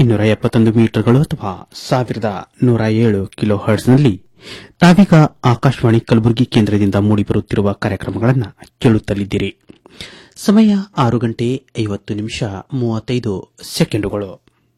ಇನ್ನೂರ ಎಪ್ಪತ್ತೊಂದು ಮೀಟರ್ಗಳು ಅಥವಾ ಸಾವಿರದ ನೂರ ಏಳು ಕಿಲೋ ಹರ್ಟ್ಸ್ನಲ್ಲಿ ತಾವೀಗ ಆಕಾಶವಾಣಿ ಕಲಬುರಗಿ ಕೇಂದ್ರದಿಂದ ಮೂಡಿಬರುತ್ತಿರುವ ಕಾರ್ಯಕ್ರಮಗಳನ್ನು ಕೇಳುತ್ತಲಿದ್ದೀರಿ ಸಮಯ ಆರು ಗಂಟೆ ಐವತ್ತು ನಿಮಿಷ ಮೂವತ್ತೈದು ಸೆಕೆಂಡುಗಳು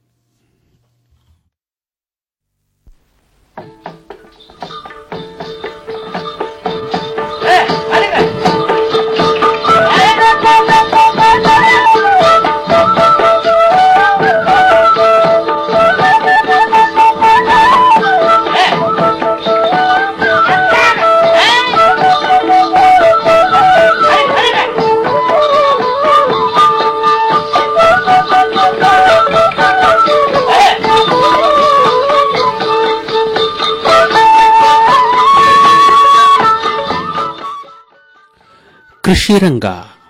ಕೃಷಿ ರಂಗ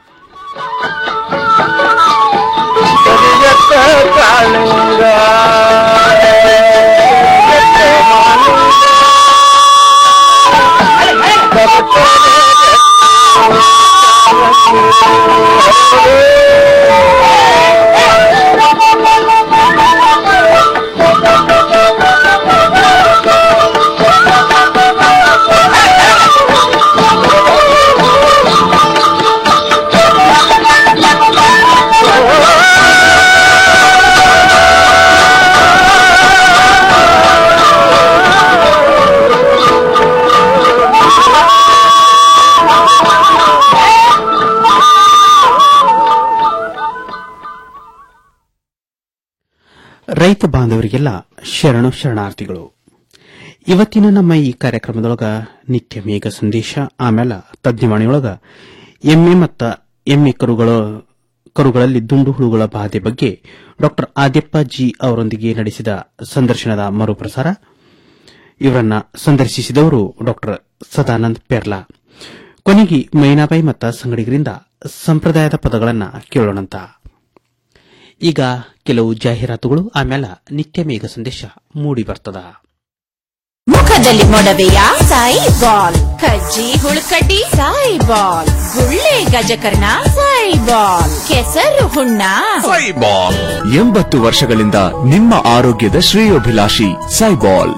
ರೈತ ಬಾಂಧವರಿಗೆಲ್ಲ ಶರಣು ಶರಣಾರ್ಥಿಗಳು ಇವತ್ತಿನ ನಮ್ಮ ಈ ಕಾರ್ಯಕ್ರಮದೊಳಗ ನಿತ್ಯ ಮೇಘ ಸಂದೇಶ ಆಮೇಲೆ ತಜ್ಞವಾಣಿಯೊಳಗ ಎಮ್ಮೆ ಮತ್ತ ಎಮ್ಮೆ ಕರುಗಳ ಕರುಗಳಲ್ಲಿ ದುಂಡು ಹುಳುಗಳ ಬಾಧೆ ಬಗ್ಗೆ ಡಾ ಆದ್ಯಪ್ಪ ಜಿ ಅವರೊಂದಿಗೆ ನಡೆಸಿದ ಸಂದರ್ಶನದ ಮರುಪ್ರಸಾರ ಇವರನ್ನ ಸಂದರ್ಶಿಸಿದವರು ಡಾ ಸದಾನಂದ್ ಪೆರ್ಲಾ ಕೊನೆಗೆ ಮೈನಾಬಾಯಿ ಮತ್ತ ಸಂಗಡಿಗರಿಂದ ಸಂಪ್ರದಾಯದ ಪದಗಳನ್ನ ಕೇಳೋಣಂತ ಈಗ ಕೆಲವು ಜಾಹೀರಾತುಗಳು ಆಮೇಲೆ ನಿತ್ಯ ಮೇಘ ಸಂದೇಶ ಮೂಡಿ ಬರ್ತದ ಮುಖದಲ್ಲಿ ಮೊಡವೆಯ ಸಾಯಿ ಬಾಲ್ ಕಜ್ಜಿ ಹುಳುಕಡ್ಡಿ ಸಾಯಿ ಬಾಲ್ ಗುಳ್ಳೆ ಗಜಕರ್ಣ ಸಾಯಿ ಬಾಲ್ ಕೆಸರು ಹುಣ್ಣ ಸೈಬಾಲ್ ಎಂಬತ್ತು ವರ್ಷಗಳಿಂದ ನಿಮ್ಮ ಆರೋಗ್ಯದ ಶ್ರೇಯೋಭಿಲಾಷಿ Saibol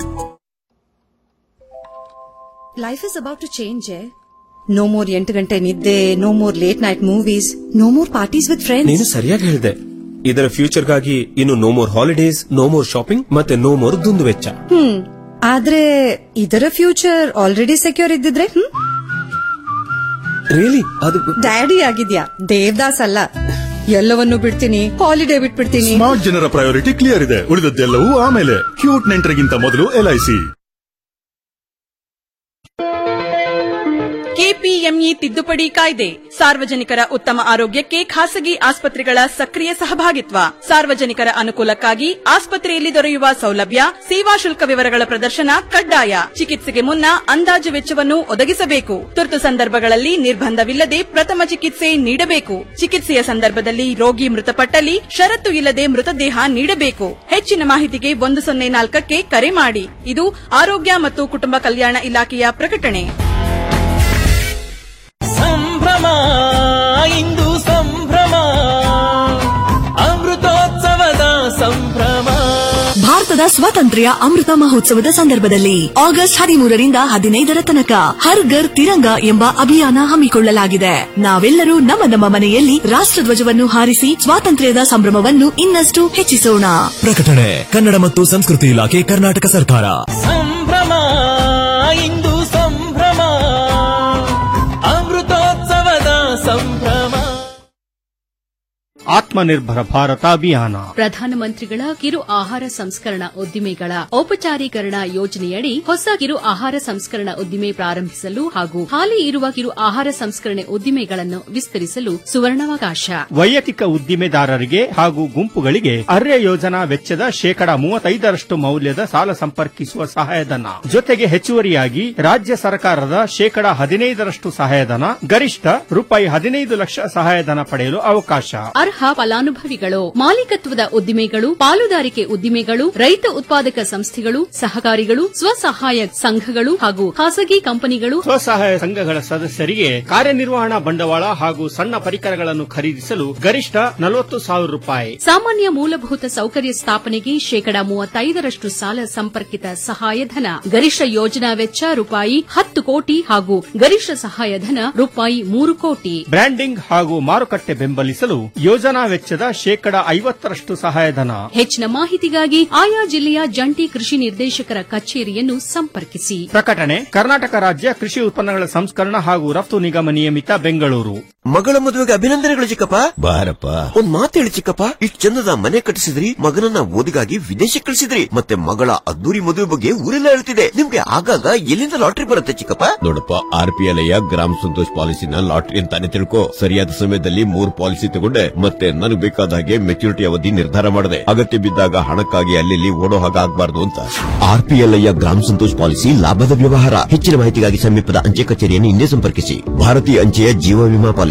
life is about to change no more ಎಂಟು ಗಂಟೆ ನಿದ್ದೆ no more late night movies no more parties with ನೀನು ಫ್ರೆಂಡ್ಸ್ ಸರಿಯಾಗಿ ಹೇಳಿದೆ ಇದರ ಫ್ಯೂಚರ್ಗಾಗಿ ಇನ್ನು no more holidays no more shopping ಮತ್ತೆ ನೋ ಮೋರ್ ದುಂದು ವೆಚ್ಚ ಹ್ಮ್ ಆದ್ರೆ ಇದರ ಫ್ಯೂಚರ್ ಆಲ್ರೆಡಿ ಸೆಕ್ಯೂರ್ ಇದ್ದಿದ್ರೆ ಹ್ಮ್ ರಿಯಲಿ ಅದು ಡ್ಯಾಡಿ ಆಗಿದ್ಯಾ ದೇವದಾಸ್ ಅಲ್ಲ ಎಲ್ಲವನ್ನು ಬಿಡ್ತೀನಿ ಹಾಲಿಡೇ ಬಿಟ್ಬಿಡ್ತೀನಿ ಸ್ಮಾರ್ಟ್ ಜನರ ಪ್ರಯಾರಿಟಿ ಕ್ಲಿಯರ್ ಇದೆ ಉಳಿದದ್ದೆಲ್ಲವೂ ಆಮೇಲೆ ಕ್ಯೂಟ್ ನೆಂಟರಿಗಿಂತ ಮೊದಲು ಎಲ್ಐಸಿ ಕೆಪಿಎಂಇ ತಿದ್ದುಪಡಿ ಕಾಯ್ದೆ ಸಾರ್ವಜನಿಕರ ಉತ್ತಮ ಆರೋಗ್ಯಕ್ಕೆ ಖಾಸಗಿ ಆಸ್ಪತ್ರೆಗಳ ಸಕ್ರಿಯ ಸಹಭಾಗಿತ್ವ ಸಾರ್ವಜನಿಕರ ಅನುಕೂಲಕ್ಕಾಗಿ ಆಸ್ಪತ್ರೆಯಲ್ಲಿ ದೊರೆಯುವ ಸೌಲಭ್ಯ ಸೇವಾ ಶುಲ್ಕ ವಿವರಗಳ ಪ್ರದರ್ಶನ ಕಡ್ಡಾಯ ಚಿಕಿತ್ಸೆಗೆ ಮುನ್ನ ಅಂದಾಜು ವೆಚ್ಚವನ್ನು ಒದಗಿಸಬೇಕು ತುರ್ತು ಸಂದರ್ಭಗಳಲ್ಲಿ ನಿರ್ಬಂಧವಿಲ್ಲದೆ ಪ್ರಥಮ ಚಿಕಿತ್ಸೆ ನೀಡಬೇಕು ಚಿಕಿತ್ಸೆಯ ಸಂದರ್ಭದಲ್ಲಿ ರೋಗಿ ಮೃತಪಟ್ಟಲ್ಲಿ ಷರತ್ತು ಇಲ್ಲದೆ ಮೃತದೇಹ ನೀಡಬೇಕು ಹೆಚ್ಚಿನ ಮಾಹಿತಿಗೆ ಒಂದು ಸೊನ್ನೆ ನಾಲ್ಕಕ್ಕೆ ಕರೆ ಮಾಡಿ ಇದು ಆರೋಗ್ಯ ಮತ್ತು ಕುಟುಂಬ ಕಲ್ಯಾಣ ಇಲಾಖೆಯ ಪ್ರಕಟಣೆ ಸಂಭ್ರಮ ಇಂದು ಸಂಭ್ರಮ ಅಮೃತೋತ್ಸವದ ಸಂಭ್ರಮ ಭಾರತದ ಸ್ವಾತಂತ್ರ್ಯ ಅಮೃತ ಮಹೋತ್ಸವದ ಸಂದರ್ಭದಲ್ಲಿ ಆಗಸ್ಟ್ ಹದಿಮೂರರಿಂದ ಹದಿನೈದರ ತನಕ ಹರ್ ಘರ್ ತಿರಂಗ ಎಂಬ ಅಭಿಯಾನ ಹಮ್ಮಿಕೊಳ್ಳಲಾಗಿದೆ ನಾವೆಲ್ಲರೂ ನಮ್ಮ ನಮ್ಮ ಮನೆಯಲ್ಲಿ ರಾಷ್ಟ್ರಧ್ವಜವನ್ನು ಹಾರಿಸಿ ಸ್ವಾತಂತ್ರ್ಯದ ಸಂಭ್ರಮವನ್ನು ಇನ್ನಷ್ಟು ಹೆಚ್ಚಿಸೋಣ ಪ್ರಕಟಣೆ ಕನ್ನಡ ಮತ್ತು ಸಂಸ್ಕೃತಿ ಇಲಾಖೆ ಕರ್ನಾಟಕ ಸರ್ಕಾರ ಸಂಭ್ರಮ ಇಂದು ಸಂಭ್ರಮ ಅಮೃತೋತ್ಸವದ ಸಂಭ್ರಮ ಆತ್ಮನಿರ್ಭರ ಭಾರತ ಅಭಿಯಾನ ಪ್ರಧಾನಮಂತ್ರಿಗಳ ಕಿರು ಆಹಾರ ಸಂಸ್ಕರಣಾ ಉದ್ದಿಮೆಗಳ ಔಪಚಾರೀಕರಣ ಯೋಜನೆಯಡಿ ಹೊಸ ಕಿರು ಆಹಾರ ಸಂಸ್ಕರಣಾ ಉದ್ದಿಮೆ ಪ್ರಾರಂಭಿಸಲು ಹಾಗೂ ಹಾಲಿ ಇರುವ ಕಿರು ಆಹಾರ ಸಂಸ್ಕರಣೆ ಉದ್ದಿಮೆಗಳನ್ನು ವಿಸ್ತರಿಸಲು ಸುವರ್ಣಾವಕಾಶ ವೈಯಕ್ತಿಕ ಉದ್ದಿಮೆದಾರರಿಗೆ ಹಾಗೂ ಗುಂಪುಗಳಿಗೆ ಅರ್ಯ ಯೋಜನಾ ವೆಚ್ಚದ ಶೇಕಡ ಮೂವತ್ತೈದರಷ್ಟು ಮೌಲ್ಯದ ಸಾಲ ಸಂಪರ್ಕಿಸುವ ಸಹಾಯಧನ ಜೊತೆಗೆ ಹೆಚ್ಚುವರಿಯಾಗಿ ರಾಜ್ಯ ಸರ್ಕಾರದ ಶೇಕಡ ಹದಿನೈದರಷ್ಟು ಸಹಾಯಧನ ಗರಿಷ್ಠ ರೂಪಾಯಿ ಹದಿನೈದು ಲಕ್ಷ ಸಹಾಯಧನ ಪಡೆಯಲು ಅವಕಾಶ ಅರ್ಹ ಅರ್ಹ ಫಲಾನುಭವಿಗಳು ಮಾಲೀಕತ್ವದ ಉದ್ದಿಮೆಗಳು ಪಾಲುದಾರಿಕೆ ಉದ್ದಿಮೆಗಳು ರೈತ ಉತ್ಪಾದಕ ಸಂಸ್ಥೆಗಳು ಸಹಕಾರಿಗಳು ಸ್ವಸಹಾಯ ಸಂಘಗಳು ಹಾಗೂ ಖಾಸಗಿ ಕಂಪನಿಗಳು ಸ್ವಸಹಾಯ ಸಂಘಗಳ ಸದಸ್ಯರಿಗೆ ಕಾರ್ಯನಿರ್ವಹಣಾ ಬಂಡವಾಳ ಹಾಗೂ ಸಣ್ಣ ಪರಿಕರಗಳನ್ನು ಖರೀದಿಸಲು ಗರಿಷ್ಠ ನಲವತ್ತು ಸಾವಿರ ರೂಪಾಯಿ ಸಾಮಾನ್ಯ ಮೂಲಭೂತ ಸೌಕರ್ಯ ಸ್ಥಾಪನೆಗೆ ಶೇಕಡಾ ಮೂವತ್ತೈದರಷ್ಟು ಸಾಲ ಸಂಪರ್ಕಿತ ಸಹಾಯಧನ ಗರಿಷ್ಠ ಯೋಜನಾ ವೆಚ್ಚ ರೂಪಾಯಿ ಹತ್ತು ಕೋಟಿ ಹಾಗೂ ಗರಿಷ್ಠ ಸಹಾಯಧನ ರೂಪಾಯಿ ಮೂರು ಕೋಟಿ ಬ್ರ್ಯಾಂಡಿಂಗ್ ಹಾಗೂ ಮಾರುಕಟ್ಟೆ ಬೆಂಬಲಿಸಲು ಯೋಜನಾ ವೆಚ್ಚದ ಶೇಕಡಾ ಐವತ್ತರಷ್ಟು ಸಹಾಯಧನ ಹೆಚ್ಚಿನ ಮಾಹಿತಿಗಾಗಿ ಆಯಾ ಜಿಲ್ಲೆಯ ಜಂಟಿ ಕೃಷಿ ನಿರ್ದೇಶಕರ ಕಚೇರಿಯನ್ನು ಸಂಪರ್ಕಿಸಿ ಪ್ರಕಟಣೆ ಕರ್ನಾಟಕ ರಾಜ್ಯ ಕೃಷಿ ಉತ್ಪನ್ನಗಳ ಸಂಸ್ಕರಣ ಹಾಗೂ ರಫ್ತು ನಿಗಮ ನಿಯಮಿತ ಬೆಂಗಳೂರು ಮಗಳ ಮದುವೆಗೆ ಅಭಿನಂದನೆಗಳು ಚಿಕ್ಕಪ್ಪ ಬಾರಪ್ಪ ಒಂದ್ ಮಾತು ಹೇಳಿ ಚಿಕ್ಕಪ್ಪ ಇಷ್ಟು ಚಂದದ ಮನೆ ಕಟ್ಟಿಸಿದ್ರಿ ಮಗನನ್ನ ಓದಿಗಾಗಿ ವಿದೇಶಕ್ಕೆ ಕಳಿಸಿದ್ರಿ ಮತ್ತೆ ಮಗಳ ಅದ್ದೂರಿ ಮದುವೆ ಬಗ್ಗೆ ಊರೆಲ್ಲ ಹೇಳ್ತಿದೆ ನಿಮ್ಗೆ ಆಗಾಗ ಎಲ್ಲಿಂದ ಲಾಟ್ರಿ ಬರುತ್ತೆ ಚಿಕ್ಕಪ್ಪ ನೋಡಪ್ಪ ಆರ್ ಪಿ ಎಲ್ ಗ್ರಾಮ ಸಂತೋಷ್ ಪಾಲಿಸಿನ ಲಾಟ್ರಿ ಅಂತಾನೆ ತಿಳ್ಕೊ ಸರಿಯಾದ ಸಮಯದಲ್ಲಿ ಮೂರ್ ಪಾಲಿಸಿ ತಗೊಂಡೆ ಮತ್ತೆ ನನಗೆ ಬೇಕಾದ ಹಾಗೆ ಮೆಚುರಿಟಿ ಅವಧಿ ನಿರ್ಧಾರ ಮಾಡಿದೆ ಅಗತ್ಯ ಬಿದ್ದಾಗ ಹಣಕ್ಕಾಗಿ ಅಲ್ಲಿ ಓಡೋ ಹಾಗೆ ಆಗ್ಬಾರ್ದು ಅಂತ ಆರ್ ಪಿ ಎಲ್ ಗ್ರಾಮ ಸಂತೋಷ್ ಪಾಲಿಸಿ ಲಾಭದ ವ್ಯವಹಾರ ಹೆಚ್ಚಿನ ಮಾಹಿತಿಗಾಗಿ ಸಮೀಪದ ಅಂಚೆ ಕಚೇರಿಯನ್ನು ಹಿಂದೆ ಸಂಪರ್ಕಿಸಿ ಭಾರತೀಯ ಅಂಚೆಯ ಜೀವ ವಿಮಾ ಪಾಲಿಸಿ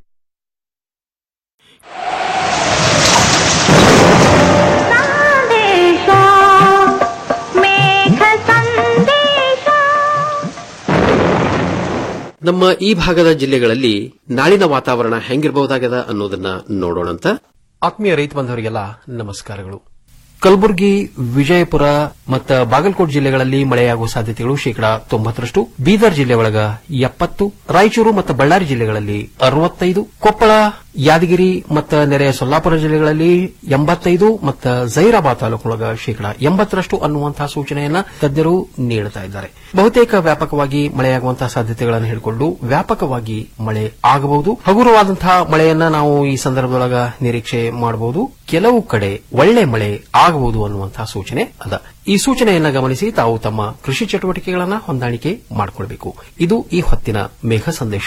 ನಮ್ಮ ಈ ಭಾಗದ ಜಿಲ್ಲೆಗಳಲ್ಲಿ ನಾಳಿನ ವಾತಾವರಣ ಹೆಂಗಿರಬಹುದಾಗದ ಅನ್ನೋದನ್ನ ನೋಡೋಣಂತ ಆತ್ಮೀಯ ರೈತ ಬಾಂಧವರಿಗೆಲ್ಲ ನಮಸ್ಕಾರಗಳು ಕಲಬುರಗಿ ವಿಜಯಪುರ ಮತ್ತು ಬಾಗಲಕೋಟೆ ಜಿಲ್ಲೆಗಳಲ್ಲಿ ಮಳೆಯಾಗುವ ಸಾಧ್ಯತೆಗಳು ಶೇಕಡಾ ತೊಂಬತ್ತರಷ್ಟು ಬೀದರ್ ಜಿಲ್ಲೆ ಒಳಗ ಎಪ್ಪತ್ತು ರಾಯಚೂರು ಮತ್ತು ಬಳ್ಳಾರಿ ಜಿಲ್ಲೆಗಳಲ್ಲಿ ಅರವತ್ತೈದು ಕೊಪ್ಪಳ ಯಾದಗಿರಿ ಮತ್ತು ನೆರೆಯ ಸೊಲ್ಲಾಪುರ ಜಿಲ್ಲೆಗಳಲ್ಲಿ ಎಂಬತ್ತೈದು ಮತ್ತು ಜೈರಾಬಾದ್ ತಾಲೂಕೊಳಗ ಶೇಕಡಾ ಎಂಬತ್ತರಷ್ಟು ಅನ್ನುವಂತಹ ಸೂಚನೆಯನ್ನ ತಜ್ಞರು ನೀಡುತ್ತಾ ಇದ್ದಾರೆ ಬಹುತೇಕ ವ್ಯಾಪಕವಾಗಿ ಮಳೆಯಾಗುವಂತಹ ಸಾಧ್ಯತೆಗಳನ್ನು ಹಿಡಿಕೊಂಡು ವ್ಯಾಪಕವಾಗಿ ಮಳೆ ಆಗಬಹುದು ಹಗುರವಾದಂತಹ ಮಳೆಯನ್ನ ನಾವು ಈ ಸಂದರ್ಭದೊಳಗ ನಿರೀಕ್ಷೆ ಮಾಡಬಹುದು ಕೆಲವು ಕಡೆ ಒಳ್ಳೆ ಮಳೆ ಆಗಬಹುದು ಅನ್ನುವಂತಹ ಸೂಚನೆ ಅದ ಈ ಸೂಚನೆಯನ್ನ ಗಮನಿಸಿ ತಾವು ತಮ್ಮ ಕೃಷಿ ಚಟುವಟಿಕೆಗಳನ್ನ ಹೊಂದಾಣಿಕೆ ಮಾಡಿಕೊಳ್ಬೇಕು ಇದು ಈ ಹೊತ್ತಿನ ಮೇಘ ಸಂದೇಶ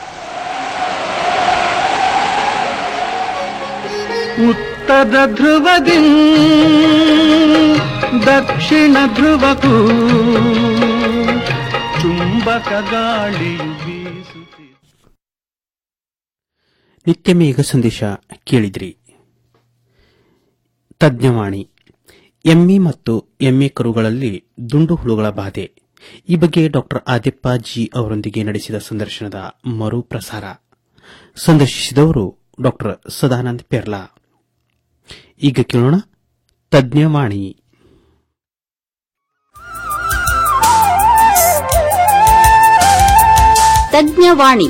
ಉತ್ತರ ಧ್ರುವದಿ ದಕ್ಷಿಣ ಧ್ರುವಕ್ಕೂ ಚುಂಬಕ ಗಾಳಿಯು ಬೀಸುತ್ತಿದೆ ನಿತ್ಯ ಮೇಘ ಸಂದೇಶ ಕೇಳಿದ್ರಿ ತಜ್ಞವಾಣಿ ಎಮ್ಮೆ ಮತ್ತು ಎಮ್ಮೆ ಕರುಗಳಲ್ಲಿ ದುಂಡು ಹುಳುಗಳ ಬಾಧೆ ಈ ಬಗ್ಗೆ ಡಾಕ್ಟರ್ ಆದಿಪ್ಪ ಜಿ ಅವರೊಂದಿಗೆ ನಡೆಸಿದ ಸಂದರ್ಶನದ ಮರು ಪ್ರಸಾರ ಸಂದರ್ಶಿಸಿದವರು ಡಾಕ್ಟರ್ ಸದಾನಂದ್ ಪೆರ್ಲಾ ಈಗ ಕೇಳೋಣ ತಜ್ಞವಾಣಿ ತಜ್ಞವಾಣಿ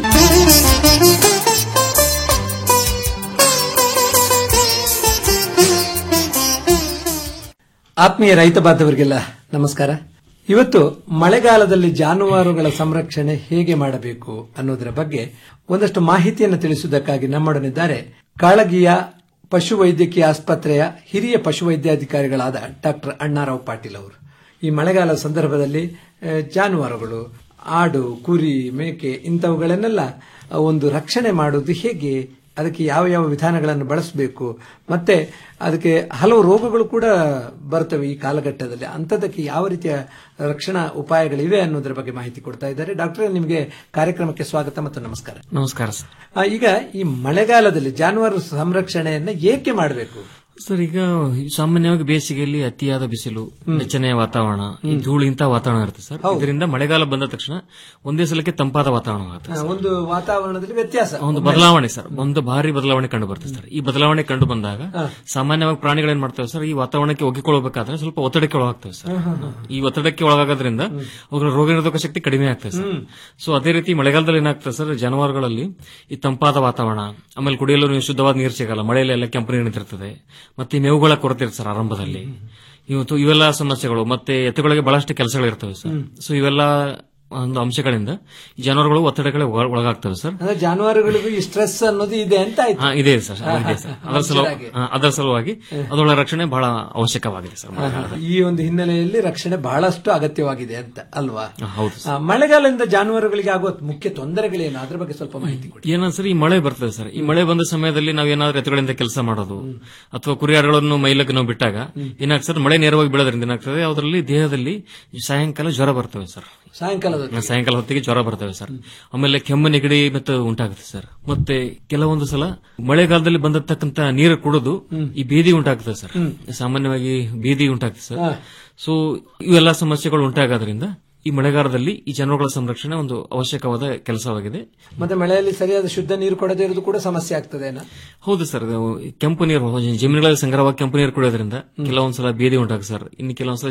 ಆತ್ಮೀಯ ರೈತ ಬಾಂಧವರಿಗೆಲ್ಲ ನಮಸ್ಕಾರ ಇವತ್ತು ಮಳೆಗಾಲದಲ್ಲಿ ಜಾನುವಾರುಗಳ ಸಂರಕ್ಷಣೆ ಹೇಗೆ ಮಾಡಬೇಕು ಅನ್ನೋದರ ಬಗ್ಗೆ ಒಂದಷ್ಟು ಮಾಹಿತಿಯನ್ನು ತಿಳಿಸುವುದಕ್ಕಾಗಿ ನಮ್ಮೊಡನಿದ್ದಾರೆ ಕಾಳಗಿಯ ಪಶುವೈದ್ಯಕೀಯ ಆಸ್ಪತ್ರೆಯ ಹಿರಿಯ ಪಶುವೈದ್ಯಾಧಿಕಾರಿಗಳಾದ ಡಾಕ್ಟರ್ ಅಣ್ಣಾರಾವ್ ಪಾಟೀಲ್ ಅವರು ಈ ಮಳೆಗಾಲ ಸಂದರ್ಭದಲ್ಲಿ ಆ, ಜಾನುವಾರುಗಳು ಆಡು ಕುರಿ ಮೇಕೆ ಇಂಥವುಗಳನ್ನೆಲ್ಲ ಒಂದು ರಕ್ಷಣೆ ಮಾಡುವುದು ಹೇಗೆ ಅದಕ್ಕೆ ಯಾವ ಯಾವ ವಿಧಾನಗಳನ್ನು ಬಳಸಬೇಕು ಮತ್ತೆ ಅದಕ್ಕೆ ಹಲವು ರೋಗಗಳು ಕೂಡ ಬರ್ತವೆ ಈ ಕಾಲಘಟ್ಟದಲ್ಲಿ ಅಂಥದಕ್ಕೆ ಯಾವ ರೀತಿಯ ರಕ್ಷಣಾ ಉಪಾಯಗಳಿವೆ ಅನ್ನೋದರ ಬಗ್ಗೆ ಮಾಹಿತಿ ಕೊಡ್ತಾ ಇದ್ದಾರೆ ಡಾಕ್ಟರ್ ನಿಮಗೆ ಕಾರ್ಯಕ್ರಮಕ್ಕೆ ಸ್ವಾಗತ ಮತ್ತು ನಮಸ್ಕಾರ ನಮಸ್ಕಾರ ಸರ್ ಆ, ಈಗ ಈ ಮಳೆಗಾಲದಲ್ಲಿ ಜಾನುವಾರು ಸಂರಕ್ಷಣೆಯನ್ನ ಏಕೆ ಮಾಡಬೇಕು ಸರ್ ಈಗ ಸಾಮಾನ್ಯವಾಗಿ ಬೇಸಿಗೆಯಲ್ಲಿ ಅತಿಯಾದ ಬಿಸಿಲು ಬೆಚ್ಚನೆಯ ವಾತಾವರಣ ಈ ಧೂಳು ಇಂತಹ ವಾತಾವರಣ ಇರುತ್ತೆ ಸರ್ ಹೌದು. ಇದರಿಂದ ಮಳೆಗಾಲ ಬಂದ ತಕ್ಷಣ ಒಂದೇ ಸಲಕ್ಕೆ ತಂಪಾದ ವಾತಾವರಣ ಆಗುತ್ತೆ ಆ, ಒಂದು ವಾತಾವರಣದಲ್ಲಿ ವ್ಯತ್ಯಾಸ ಒಂದು ಬದಲಾವಣೆ ಸರ್ ಒಂದು ಭಾರಿ ಬದಲಾವಣೆ ಕಂಡು ಬರ್ತದೆ ಸರ್ ಈ ಬದಲಾವಣೆ ಕಂಡು ಬಂದಾಗ ಹಾ. ಸಾಮಾನ್ಯವಾಗಿ ಪ್ರಾಣಿಗಳೇನ್ ಮಾಡ್ತವೆ ಸರ್ ಈ ವಾತಾವರಣಕ್ಕೆ ಒಗ್ಗಿಕೊಳ್ಳಬೇಕಾದ್ರೆ ಸ್ವಲ್ಪ ಒತ್ತಡಕ್ಕೆ ಒಳಗಾಗ್ತವೆ ಸರ್ ಹಾ, ಹಾ, ಈ ಒತ್ತಡಕ್ಕೆ ಒಳಗಾಗೋದ್ರಿಂದ ಅವುಗಳ ರೋಗ ನಿರೋಧಕ ಶಕ್ತಿ ಕಡಿಮೆ ಆಗ್ತದೆ ಸರ್ ಹ್ಮ್. ಸೊ ಅದೇ ರೀತಿ ಮಳೆಗಾಲದಲ್ಲಿ ಏನಾಗ್ತದೆ ಸರ್ ಜಾನುವಾರುಗಳಲ್ಲಿ ಈ ತಂಪಾದ ವಾತಾವರಣ ಆಮೇಲೆ ಕುಡಿಯಲು ನೀವು ಶುದ್ಧವಾದ ನೀರು ಸಿಗಲ್ಲ ಮಳೆಯಲ್ಲಿ ಎಲ್ಲ ಕೆಂಪು ನೀರು ನಿಂತಿರ್ತದೆ ಮತ್ತೆ ಈ ಮೇವುಗಳ ಕೊರತೆ ಇರುತ್ತೆ ಸರ್ ಆರಂಭದಲ್ಲಿ ಇವತ್ತು ಇವೆಲ್ಲ ಸಮಸ್ಯೆಗಳು ಮತ್ತೆ ಎತ್ತುಗಳಿಗೆ ಬಹಳಷ್ಟು ಕೆಲಸಗಳಿರ್ತವೆ ಸರ್ ಹ್ಮ್. ಸೊ ಇವೆಲ್ಲ ಒಂದು ಅಂಶಗಳಿಂದ ಈ ಜಾನುವಾರುಗಳು ಒತ್ತಡಗಳಿಗೆ ಒಳ- ಒಳಗಾಗ್ತವೆ ಸರ್ ಅಂದ್ರೆ ಜಾನುವಾರುಗಳಿಗೂ ಈ ಸ್ಟ್ರೆಸ್ ಅನ್ನೋದು ಇದೆ ಅಂತ ಆಯ್ತು ಹಾ, ಇದೆ ಸರ್ ಅದು ಇದೆ ಸರ್ ಅದರ ಸಲುವಾಗಿ ಹಾಗೆ. ಹಾ, ಅದರ ಸಲುವಾಗಿ ಅದರ ರಕ್ಷಣೆ ಬಹಳ ಅವಶ್ಯಕವಾಗಿದೆ ಸರ್ ಮಳೆಗಾಲದಲ್ಲಿ. ಈ ಒಂದು ಹಿನ್ನೆಲೆಯಲ್ಲಿ ರಕ್ಷಣೆ ಬಹಳಷ್ಟು ಅಗತ್ಯವಾಗಿದೆ ಅಂತ ಅಲ್ವಾ ಹಾ, ಹೌದು ಆ, ಮಳೆಗಾಲದಿಂದ ಜಾನುವಾರುಗಳಿಗೆ ಆಗುವ ಮುಖ್ಯ ತೊಂದರೆಗಳೇನು ಅದ್ರ ಬಗ್ಗೆ ಸ್ವಲ್ಪ ಮಾಹಿತಿ ಕೊಡಿ ಏನಂದ್ರೆ ಸರ್ ಈ ಮಳೆ ಬರ್ತದೆ ಸರ್ ಈ ಮಳೆ ಬಂದ ಸಮಯದಲ್ಲಿ ನಾವು ಏನಾದ್ರೂ ಎತ್ತುಗಳಿಂದ ಕೆಲಸ ಮಾಡೋದು ಅಥವಾ ಕುರಿಯಾಡುಗಳನ್ನು ಮೈಲಕ್ಕೆ ನಾವು ಬಿಟ್ಟಾಗ ಏನಾಗ್ತದೆ ಸರ್ ಮಳೆ ನೇರವಾಗಿ ಬೀಳೋದ್ರಿಂದ ಏನಾಗ್ತದೆ ಅದರಲ್ಲಿ ದೇಹದಲ್ಲಿ ಸಾಯಂಕಾಲ ಜ್ವರ ಬರ್ತವೆ ಸರ್ ಸಾಯಂಕಾಲದ ಹೊತ್ತಿಗೆ. ಸಾಯಂಕಾಲ ಹೊತ್ತಿಗೆ ಜ್ವರ ಬರ್ತವೆ ಸರ್ ಆಮೇಲೆ ಕೆಮ್ಮು ನೆಗಡಿ ಮತ್ತು ಉಂಟಾಗುತ್ತೆ ಸರ್ ಮತ್ತೆ ಕೆಲವೊಂದು ಸಲ ಮಳೆಗಾಲದಲ್ಲಿ ಬಂದಿರತಕ್ಕಂತ ನೀರು ಕುಡಿದು ಈ ಬೇದಿ ಉಂಟಾಗ್ತದೆ ಸರ್ ಸಾಮಾನ್ಯವಾಗಿ ಬೇದಿ ಉಂಟಾಗ್ತದೆ ಸರ್ ಹಾ. ಸೊ ಇವೆಲ್ಲ ಸಮಸ್ಯೆಗಳು ಉಂಟಾಗೋದ್ರಿಂದ ಈ ಮಳೆಗಾಲದಲ್ಲಿ ಈ ಜನರುಗಳ ಸಂರಕ್ಷಣೆ ಒಂದು ಅವಶ್ಯಕವಾದ ಕೆಲಸವಾಗಿದೆ ಮತ್ತೆ ಮಳೆಯಲ್ಲಿ ಸರಿಯಾದ ಶುದ್ಧ ನೀರು ಕೊಡದೇ ಇರೋದು ಕೂಡ ಸಮಸ್ಯೆ ಆಗ್ತದೆ ಹೌದು ಸರ್ ಅದು ಕೆಂಪು ನೀರು ಜಮೀನುಗಳಲ್ಲಿ ಸಂಗ್ರಹವಾಗಿ ಕೆಂಪು ನೀರು ಕುಡಿಯೋದ್ರಿಂದ ಕೆಲವೊಂದ್ಸಲ ಬೇದಿ ಉಂಟಾಗ ಸರ್ ಇನ್ನು ಕೆಲವೊಂದ್ಸಲ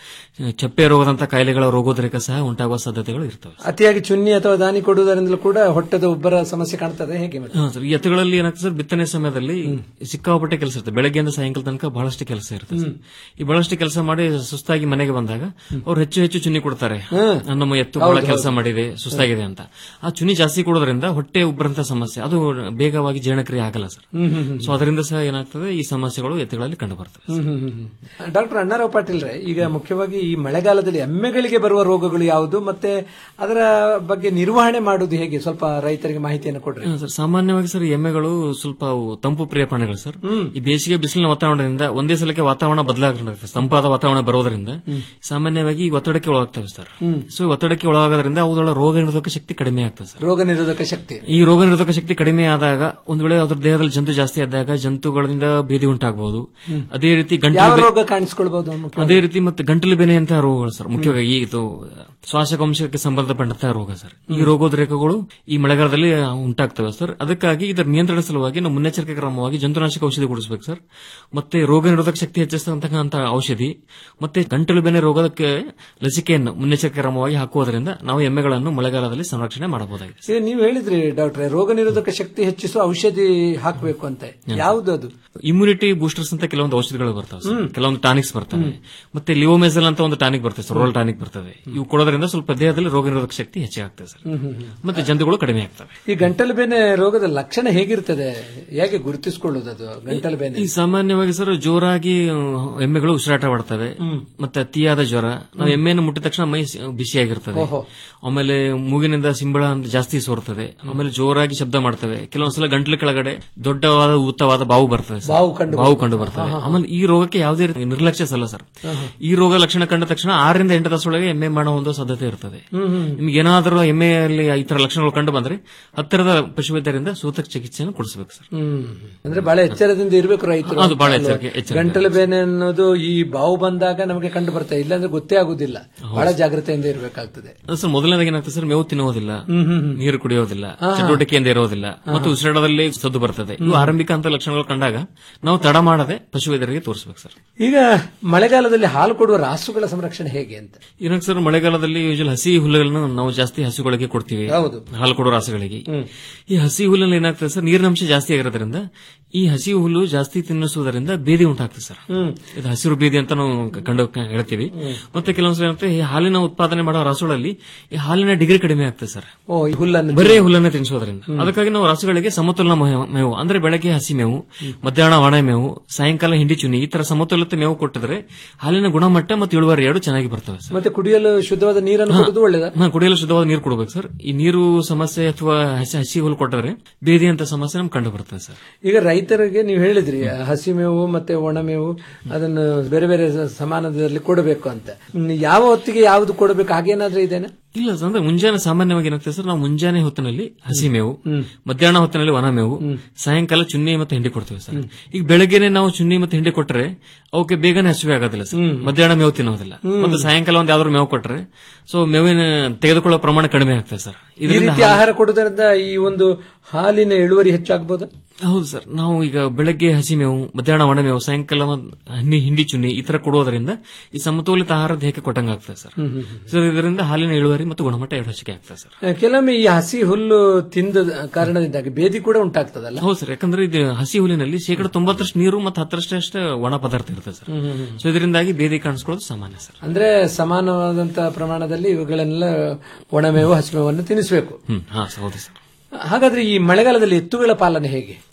ಜ- ಚಪ್ಪೆ ರೋಗದಂತ ಕಾಯಿಲೆಗಳ ರೋಗೋದ್ರೇಕ ಸಹ ಉಂಟಾಗುವ ಸಾಧ್ಯತೆಗಳು ಇರ್ತವೆ ಅತಿಯಾಗಿ ಚುನ್ನಿ ಅಥವಾ ದಾನಿ ಕೊಡುವುದರಿಂದಲೂ ಕೂಡ ಹೊಟ್ಟೆದ ಉಬ್ಬರ ಸಮಸ್ಯೆ ಕಾಣ್ತದೆ ಹೇಗೆ ಮತ್ತೆ ಹಾ ಸರ್ ಈ ಎತ್ತುಗಳಲ್ಲಿ ಏನಾಗ್ತದೆ ಸರ್ ಬಿತ್ತನೆ ಸಮಯದಲ್ಲಿ ಸಿಕ್ಕಾಪಟ್ಟೆ ಕೆಲಸ ಇರುತ್ತೆ ಬೆಳಗ್ಗೆಯಿಂದ ಸಾಯಂಕಾಲ ತನಕ ಬಹಳಷ್ಟು ಕೆಲಸ ಇರುತ್ತೆ ಸರ್. ಈ ಬಹಳಷ್ಟು ಕೆಲಸ ಮಾಡಿ ಸುಸ್ತಾಗಿ ಮನೆಗೆ ಬಂದಾಗ ಅವ್ರು ಹೆಚ್ಚು ಹೆಚ್ಚು ಚುನ್ನಿ ಕೊಡ್ತಾರೆ ನಮ್ಮ ಎತ್ತು ಬಹಳ ಹೌದು, ಕೆಲಸ ಹೌದು. ಮಾಡಿದೆ ಸುಸ್ತಾಗಿದೆ ಅಂತ ಆ ಚುನ್ನಿ ಜಾಸ್ತಿ ಕೊಡೋದ್ರಿಂದ ಹೊಟ್ಟೆ ಉಬ್ಬರಂತ ಸಮಸ್ಯೆ ಅದು ಬೇಗವಾಗಿ ಜೀರ್ಣಕ್ರಿಯೆ ಆಗಲ್ಲ ಸರ್ ಹ್ಮ್, ಹ್ಮ್, ಹ್ಮ್. ಸೊ ಅದರಿಂದ ಸಹ ಏನಾಗ್ತದೆ ಈ ಸಮಸ್ಯೆಗಳು ಎತ್ತುಗಳಲ್ಲಿ ಕಂಡು ಬರ್ತವೆ ಹ್ಮ್, ಹ್ಮ್, ಹ್ಮ್, ಹ್ಮ್. ಡಾಕ್ಟರ್ ಅಣ್ಣಾರಾವ್ ಪಾಟೀಲ್ ರೇ ಈಗ ಮುಖ್ಯವಾಗಿ ಈ ಮಳೆಗಾಲದಲ್ಲಿ ಎಮ್ಮೆಗಳಿಗೆ ಬರುವ ರೋಗಗಳು ಯಾವುದು ಮತ್ತೆ ಅದರ ಬಗ್ಗೆ ನಿರ್ವಹಣೆ ಮಾಡುವುದು ಹೇಗೆ ಸ್ವಲ್ಪ ರೈತರಿಗೆ ಮಾಹಿತಿಯನ್ನು ಕೊಡ್ರಿ ಹಾ, ಸರ್ ಸಾಮಾನ್ಯವಾಗಿ ಸರ್ ಎಮ್ಮೆಗಳು ಸ್ವಲ್ಪ ಅವು ತಂಪು ಪ್ರಿಯ ಪ್ರಾಣಿಗಳು ಸರ್ ಈ ಬೇಸಿಗೆ ಬಿಸಿಲಿನ ವಾತಾವರಣದಿಂದ ಒಂದೇ ಸಲಕ್ಕೆ ವಾತಾವರಣ ಬದಲಾಗುತ್ತೆ ತಂಪಾದ ವಾತಾವರಣ ಬರೋದ್ರಿಂದ ಸಾಮಾನ್ಯವಾಗಿ ಈ ಒತ್ತಡಕ್ಕೆ ಒಳಗಾಗ್ತವೆ ಸರ್ ಹ್ಮ್. ಸೊ ಈ ಒತ್ತಡಕ್ಕೆ ಒಳಗಾಗೋದ್ರಿಂದ ಅವುಗಳ ರೋಗ ನಿರೋಧಕ ಶಕ್ತಿ ಕಡಿಮೆ ಆಗ್ತದೆ ಸರ್ ರೋಗ ನಿರೋಧಕ ಶಕ್ತಿ ಈ ರೋಗ ನಿರೋಧಕ ಶಕ್ತಿ ಕಡಿಮೆ ಆದಾಗ ಒಂದು ವೇಳೆ ಅದ್ರ ದೇಹದಲ್ಲಿ ಜಂತು ಜಾಸ್ತಿ ಆದಾಗ ಜಂತುಗಳಿಂದ ಭೇದಿ ಉಂಟಾಗಬಹುದು ಹ್ಮ್. ಅದೇ ರೀತಿ ಯಾವ ಗಂಟಲು ರೋಗ ಕಾಣಿಸ್ಕೊಳ್ಬಹುದು ಮುಖ್ಯವಾಗಿ? ಅದೇ ರೀತಿ ಮತ್ತೆ ಗಂಟಲು ಬೆನೆಯಂತಹ ರೋಗಗಳು ಸರ್ ಮುಖ್ಯವಾಗಿ ಈ ಇದು ಶ್ವಾಸಕೋಶಕ್ಕೆ ಸಂಬಂಧಪಟ್ಟಂತಹ ರೋಗ ಸರ್ ಈ ರೋಗೋದ್ರೇಕಗಳು ಈ ಮಳೆಗಾಲದಲ್ಲಿ ಉಂಟಾಗ್ತವೆ ಸರ್ ಅದಕ್ಕಾಗಿ ಇದರ ನಿಯಂತ್ರಣ ಸಲುವಾಗಿ ನಾವು ಮುನ್ನೆಚ್ಚರಿಕೆ ಕ್ರಮವಾಗಿ ಜಂತುನಾಶಕ ಔಷಧಿ ಕೊಡಿಸಬೇಕು ಸರ್ ಮತ್ತೆ ರೋಗ ನಿರೋಧಕ ಶಕ್ತಿ ಹೆಚ್ಚಿಸತಕ್ಕಂತಹ ಔಷಧಿ ಮತ್ತೆ ಗಂಟಲು ಬೆನೆ ರೋಗಕ್ಕೆ ಲಸಿಕೆಯನ್ನು ಮುನ್ನೆಚ್ಚರಿಕೆ ಕ್ರಮವಾಗಿ ಹಾಕುವುದರಿಂದ ನಾವು ಎಮ್ಮೆಗಳನ್ನು ಮಳೆಗಾಲದಲ್ಲಿ ಸಂರಕ್ಷಣೆ ಮಾಡಬಹುದಾಗಿದೆ ಈಗ ನೀವು ಹೇಳಿದ್ರಿ ಡಾಕ್ಟ್ರೆ ರೋಗ ನಿರೋಧಕ ಶಕ್ತಿ ಹೆಚ್ಚಿಸುವ ಔಷಧಿ ಹಾಕಬೇಕು ಅಂತ ಯಾವುದು ಅದು ಇಮ್ಯುನಿಟಿ ಬೂಸ್ಟರ್ಸ್ ಅಂತ ಕೆಲವೊಂದು ಔಷಧಿಗಳು ಬರ್ತವೆ ಸರ್. ಕೆಲವೊಂದು ಟಾನಿಕ್ಸ್ ಬರ್ತವೆ ಮತ್ತೆ ಲಿವೋಮೆಸಲ್ ಅಂತ ಒಂದು ಟಾನಿಕ್ ಬರ್ತದೆ ಸರ್ ರೋಲ್ ಟಾನಿಕ್ ಬರ್ತದೆ ಇವು ಕೊಡೋದ್ರಿಂದ ಸ್ವಲ್ಪ ದೇಹದಲ್ಲಿ ರೋಗ ನಿರೋಧಕ ಶಕ್ತಿ ಹೆಚ್ಚಾಗ್ತದೆ ಸರ್ ಹ್ಮ್, ಹ್ಮ್, ಹ್ಮ್. ಮತ್ತೆ ಜಂತುಗಳು ಕಡಿಮೆ ಆಗ್ತವೆ ಈ ಗಂಟಲು ಬೇನೆ ರೋಗದ ಲಕ್ಷಣ ಹೇಗಿರ್ತದೆ ಹೇಗೆ ಗುರುತಿಸಿಕೊಳ್ಳುವುದು ಅದು ಗಂಟಲು ಬೇನೆ ಈ ಸಾಮಾನ್ಯವಾಗಿ ಸರ್ ಜೋರಾಗಿ ಆ, ಎಮ್ಮೆಗಳು ಉಸಿರಾಟ ಮಾಡ್ತವೆ ಮತ್ತೆ ಅತಿಯಾದ ಜ್ವರ ನಾವು ಎಮ್ಮೆಯನ್ನು ಮುಟ್ಟಿದ ತಕ್ಷಣ ಮೈ ಸಿ- ಬಿಸಿಯಾಗಿರ್ತದೆ ಓಹೋ. ಆಮೇಲೆ ಮೂಗಿನಿಂದ ಸಿಂಬಳ ಅಂತ ಜಾಸ್ತಿ ಸೋರ್ತದೆ ಆಮೇಲೆ ಜೋರಾಗಿ ಶಬ್ದ ಮಾಡ್ತವೆ ಕೆಲವೊಂದ್ಸಲ ಗಂಟ್ಲ ಕೆಳಗಡೆ ದೊಡ್ಡವಾದ ಊತವಾದ ಬಾವು ಬರ್ತದೆ ಸರ್. ಬಾವು ಕಂಡು ಬಾವು ಬರ್ತದೆ. ಕಂಡು ಬರ್ತವೆ ಹಾ, ಹಾ, ಹಾ. ಆಮೇಲೆ ಈ ರೋಗಕ್ಕೆ ಯಾವುದೇ ರೀತಿ ನಿರ್ಲಕ್ಷ್ಯ ಸಲ್ಲ ಸರ್ ಹಾ, ಹಾ. ಈ ರೋಗ ಲಕ್ಷಣ ಕಂಡ ತಕ್ಷಣ ಆರರಿಂದ ಎಂಟು ತಾಸೊಳಗೆ ಎಮ್ಮೆ ಮಾಡೋ ಒಂದು ಸಾಧ್ಯತೆ ಇರ್ತದೆ ಹ್ಮ್, ಹ್ಮ್. ನಿಮ್ಗೆ ಏನಾದರೂ ಎಮ್ಮೆಯಲ್ಲಿ ಈ ತರ ಲಕ್ಷಣಗಳು ಕಂಡು ಬಂದ್ರೆ ಹತ್ತಿರದ ಪಶುವೈದ್ಯರಿಂದ ಸೂತಕ ಚಿಕಿತ್ಸೆಯನ್ನು ಕೊಡಿಸಬೇಕು ಸರ್ ಹ್ಮ್ ಅಂದ್ರೆ ಬಹಳ ಎಚ್ಚರದಿಂದ ಇರಬೇಕು ರೈತರು ಅದು ಬಹಳ ಎಚ್ಚರಿಕೆ- ಎಚ್ಚರಿಕೆ. ಗಂಟಲು ಬೇನೆ ಅನ್ನೋದು ಈ ಬಾವು ಬಂದಾಗ ನಮಗೆ ಕಂಡು ಬರ್ತದೆ ಇಲ್ಲಾಂದ್ರೆ ಗೊತ್ತೇ ಆಗುದಿಲ್ಲ ಬಹಳ ಜಾಗ್ರತೆಯಿಂದ ಇರಬೇಕಾಗ್ತದೆ ಅದು ಸರ್ ಮೊದಲನೇದಾಗಿ ಏನಾಗ್ತದೆ ಸರ್ ಮೇವು ತಿನ್ನುವುದಿಲ್ಲ ಹ್ಮ್, ಹ್ಮ್, ಹ್ಮ್. ನೀರು ಕುಡಿಯೋದಿಲ್ಲ ಹಾ, ಹಾ. ಚಟುವಟಿಕೆಯಿಂದ ಇರೋದಿಲ್ಲ ಮತ್ತು ಉಸಿರಾಟದಲ್ಲಿ ಸದ್ದು ಬರ್ತದೆ ಇವು ಆರಂಭಿಕ ಅಂತ ಲಕ್ಷಣಗಳು ಕಂಡಾಗ ನಾವು ತಡ ಮಾಡದೆ ಪಶುವೈದ್ಯರಿಗೆ ತೋರಿಸಬೇಕು ಸರ್ ಈಗ ಮಳೆಗಾಲದಲ್ಲಿ ಹಾಲು ಕೊಡುವ ರಾಸುಗಳ ಸಂರಕ್ಷಣೆ ಹೇಗೆ ಅಂತ ಏನಾಗ ಸರ್ ಮಳೆಗಾಲದಲ್ಲಿ ಯೂಶಲ್ ಹಸಿ ಹುಲ್ಲುಗಳನ್ನು ನಾವು ಜಾಸ್ತಿ ಹಸುಗಳಿಗೆ ಕೊಡ್ತೀವಿ ಹೌದು. ಹಾಲು ಕೊಡೋ ರಾಸುಗಳಿಗೆ ಹ್ಮ್. ಈ ಹಸಿ ಹುಲ್ಲಲ್ಲಿ ಏನಾಗ್ತದೆ ಸರ್ ನೀರಿನಂಶ ಜಾಸ್ತಿ ಆಗಿರೋದ್ರಿಂದ ಈ ಹಸಿ ಹುಲ್ಲು ಜಾಸ್ತಿ ತಿನ್ನಿಸುವುದರಿಂದ ಬೇದಿ ಉಂಟಾಗ್ತದೆ ಸರ್ ಹ್ಮ್. ಇದು ಹಸಿರು ಬೇದಿ ಅಂತ ನಾವು ಕಂಡು ಹೇಳ್ತೀವಿ ಮತ್ತೆ ಕೆಲವೊಂದ್ಸಲ ಏನಾಗ್ತದೆ ಈ ಹಾಲಿನ ಉತ್ಪಾದನೆ ಮಾಡೋ ರಾಸುಗಳಲ್ಲಿ ಈ ಹಾಲಿನ ಡಿಗ್ರಿ ಕಡಿಮೆ ಆಗ್ತದೆ ಸರ್ ಓ ಈ ಹುಲ್ಲನ್ನು ಬರೇ ಹುಲ್ಲನ್ನ ತಿನ್ನಿಸೋದ್ರಿಂದ ಅದಕ್ಕಾಗಿ ನಾವು ರಾಸುಗಳಿಗೆ ಸಮತೋಲನ ಮೇವು- ಮೇವು ಅಂದ್ರೆ ಬೆಳಗ್ಗೆ ಹಸಿ ಮೇವು ಮಧ್ಯಾಹ್ನ ಒಣ ಮೇವು ಸಾಯಂಕಾಲ ಹಿಂಡಿ ಚುನಿ ಈ ತರ ಸಮತೋಲಿತ ಮೇವು ಕೊಟ್ಟಿದ್ರೆ ಹಾಲಿನ ಗುಣಮಟ್ಟ ಮತ್ತು ಇಳುವರಿ ಎರಡು ಚೆನ್ನಾಗಿ ಬರ್ತವೆ ಸರ್ ಮತ್ತೆ ಕುಡಿಯಲು ಶುದ್ಧವಾದ ನೀರನ್ನು ಕೊಡುವುದು ಒಳ್ಳೆದ ಹಾ, ಕುಡಿಯಲು ಶುದ್ಧವಾದ ನೀರು ಕೊಡಬೇಕು ಸರ್ ಈ ನೀರು ಸಮಸ್ಯೆ ಅಥವಾ ಹಸಿ ಹಸಿ ಹುಲ್ಲು ಕೊಟ್ಟರೆ ಬೇದಿ ಅಂತ ಸಮಸ್ಯೆ ನಮ್ಗೆ ಕಂಡು ಬರ್ತದೆ ಸರ್ ಈಗ ರೈತರಿಗೆ ನೀವು ಹೇಳಿದ್ರಿ ಹಸಿ ಮೇವು ಮತ್ತೆ ಒಣ ಮೇವು ಅದನ್ನು ಬೇರೆ ಬೇರೆ ಸ- ಸಮಾನದಲ್ಲಿ ಕೊಡಬೇಕು ಅಂತ ಹ್ಮ್, ಯಾವ ಹೊತ್ತಿಗೆ ಯಾವುದು ಕೊಡಬೇಕು ಹಾಗೇನಾದ್ರೂ ಇದೇನಾ ಇಲ್ಲ ಸರ್, ಅಂದ್ರೆ ಮುಂಜಾನೆ ಸಾಮಾನ್ಯವಾಗಿ ಏನಾಗ್ತದೆ ಸರ್ ನಾವು ಮುಂಜಾನೆ ಹೊತ್ತಿನಲ್ಲಿ ಹಸಿ ಮೇವು ಮಧ್ಯಾಹ್ನ ಹೊತ್ತಿನಲ್ಲಿ ಒಣ ಮೇವು ಸಾಯಂಕಾಲ ಚುನ್ನಿ ಮತ್ತೆ ಹಿಂಡಿ ಕೊಡ್ತೇವೆ ಸರ್ ಈಗ ಬೆಳಗ್ಗೆನೆ ನಾವು ಚುನ್ನಿ ಮತ್ತೆ ಹಿಂಡಿ ಕೊಟ್ಟರೆ ಅವಕ್ಕೆ ಬೇಗನೆ ಹಸಿವೆ ಆಗೋದಿಲ್ಲ ಸರ್ ಮಧ್ಯಾಹ್ನ ಮೇವು ತಿನ್ನೋದಿಲ್ಲ ಮತ್ತೆ ಸಾಯಂಕಾಲ ಒಂದ್ ಯಾವ್ದಾದ್ರು ಮೇವು ಕೊಟ್ಟರೆ ಸೊ ಮೇವಿನ ತೆಗೆದುಕೊಳ್ಳೋ ಪ್ರಮಾಣ ಕಡಿಮೆ ಆಗ್ತದೆ ಸರ್ ಈ ಇದರಿಂದ ರೀತಿ ಆಹಾರ ಕೊಡುವುದರಿಂದ ಈ ಒಂದು ಹಾಲಿನ ಇಳುವರಿ ಹೆಚ್ಚಾಗಬಹುದಾ ಹೌದು ಸರ್ ನಾವು ಈಗ ಬೆಳಗ್ಗೆ ಹಸಿ ಮೇವು ಮಧ್ಯಾಹ್ನ ಒಣ ಮೇವು ಸಾಯಂಕಾಲ ಒಂದ್ ಹಣ್ಣಿ ಹಿಂಡಿ ಚುನ್ನಿ ಈ ತರ ಕೊಡುವುದರಿಂದ ಈ ಸಮತೋಲಿತ ಆಹಾರ ದೇಹಕ್ಕೆ ಕೊಟ್ಟಂಗ ಆಗ್ತದೆ ಸರ್ ಹ್ಮ್, ಹ್ಮ್, ಸರ್ ಇದರಿಂದ ಹಾಲಿನ ಇಳುವರಿ ಮತ್ತು ಗುಣಮಟ್ಟ ಎರಡು ಹೆಚ್ಚಿಗೆ ಆಗ್ತದೆ ಸರ್ ಕೆಲವೊಮ್ಮೆ ಈ ಹಸಿ ಹುಲ್ಲು ತಿಂದ ಕಾರಣದಿಂದಾಗಿ ಬೇದಿ ಕೂಡ ಉಂಟಾಗ್ತದಲ್ಲ ಹೌದು ಸರ್ ಯಾಕಂದ್ರೆ ಇದು ಹಸಿ ಹುಲ್ಲಿನಲ್ಲಿ ಶೇಕಡ ತೊಂಬತ್ತರಷ್ಟು ನೀರು ಮತ್ತು ಹತ್ತರಷ್ಟೇ ಒಣ ಪದಾರ್ಥ ಇರ್ತದೆ ಸರ್ ಹ್ಮ್, ಹ್ಮ್, ಹ್ಮ್. ಸೊ ಇದರಿಂದಾಗಿ ಬೇದಿ ಕಾಣಿಸ್ಕೊಳ್ಳೋದು ಸಾಮಾನ್ಯ ಸರ್ ಅಂದ್ರೆ ಸಮಾನವಾದಂತಹ ಪ್ರಮಾಣದಲ್ಲಿ ಇವುಗಳೆಲ್ಲ ಒಣಮೇವು ಹಸಿಮೇವನ್ನು ತಿನ್ನಿಸಬೇಕು ಹ್ಮ್ ಹಾ ಸರ್, ಹೌದು ಸರ್ ಹಾಗಾದ್ರೆ ಈ ಮಳೆಗಾಲದಲ್ಲಿ ಎತ್ತುಗಳ ಪಾಲನೆ ಹೇಗೆ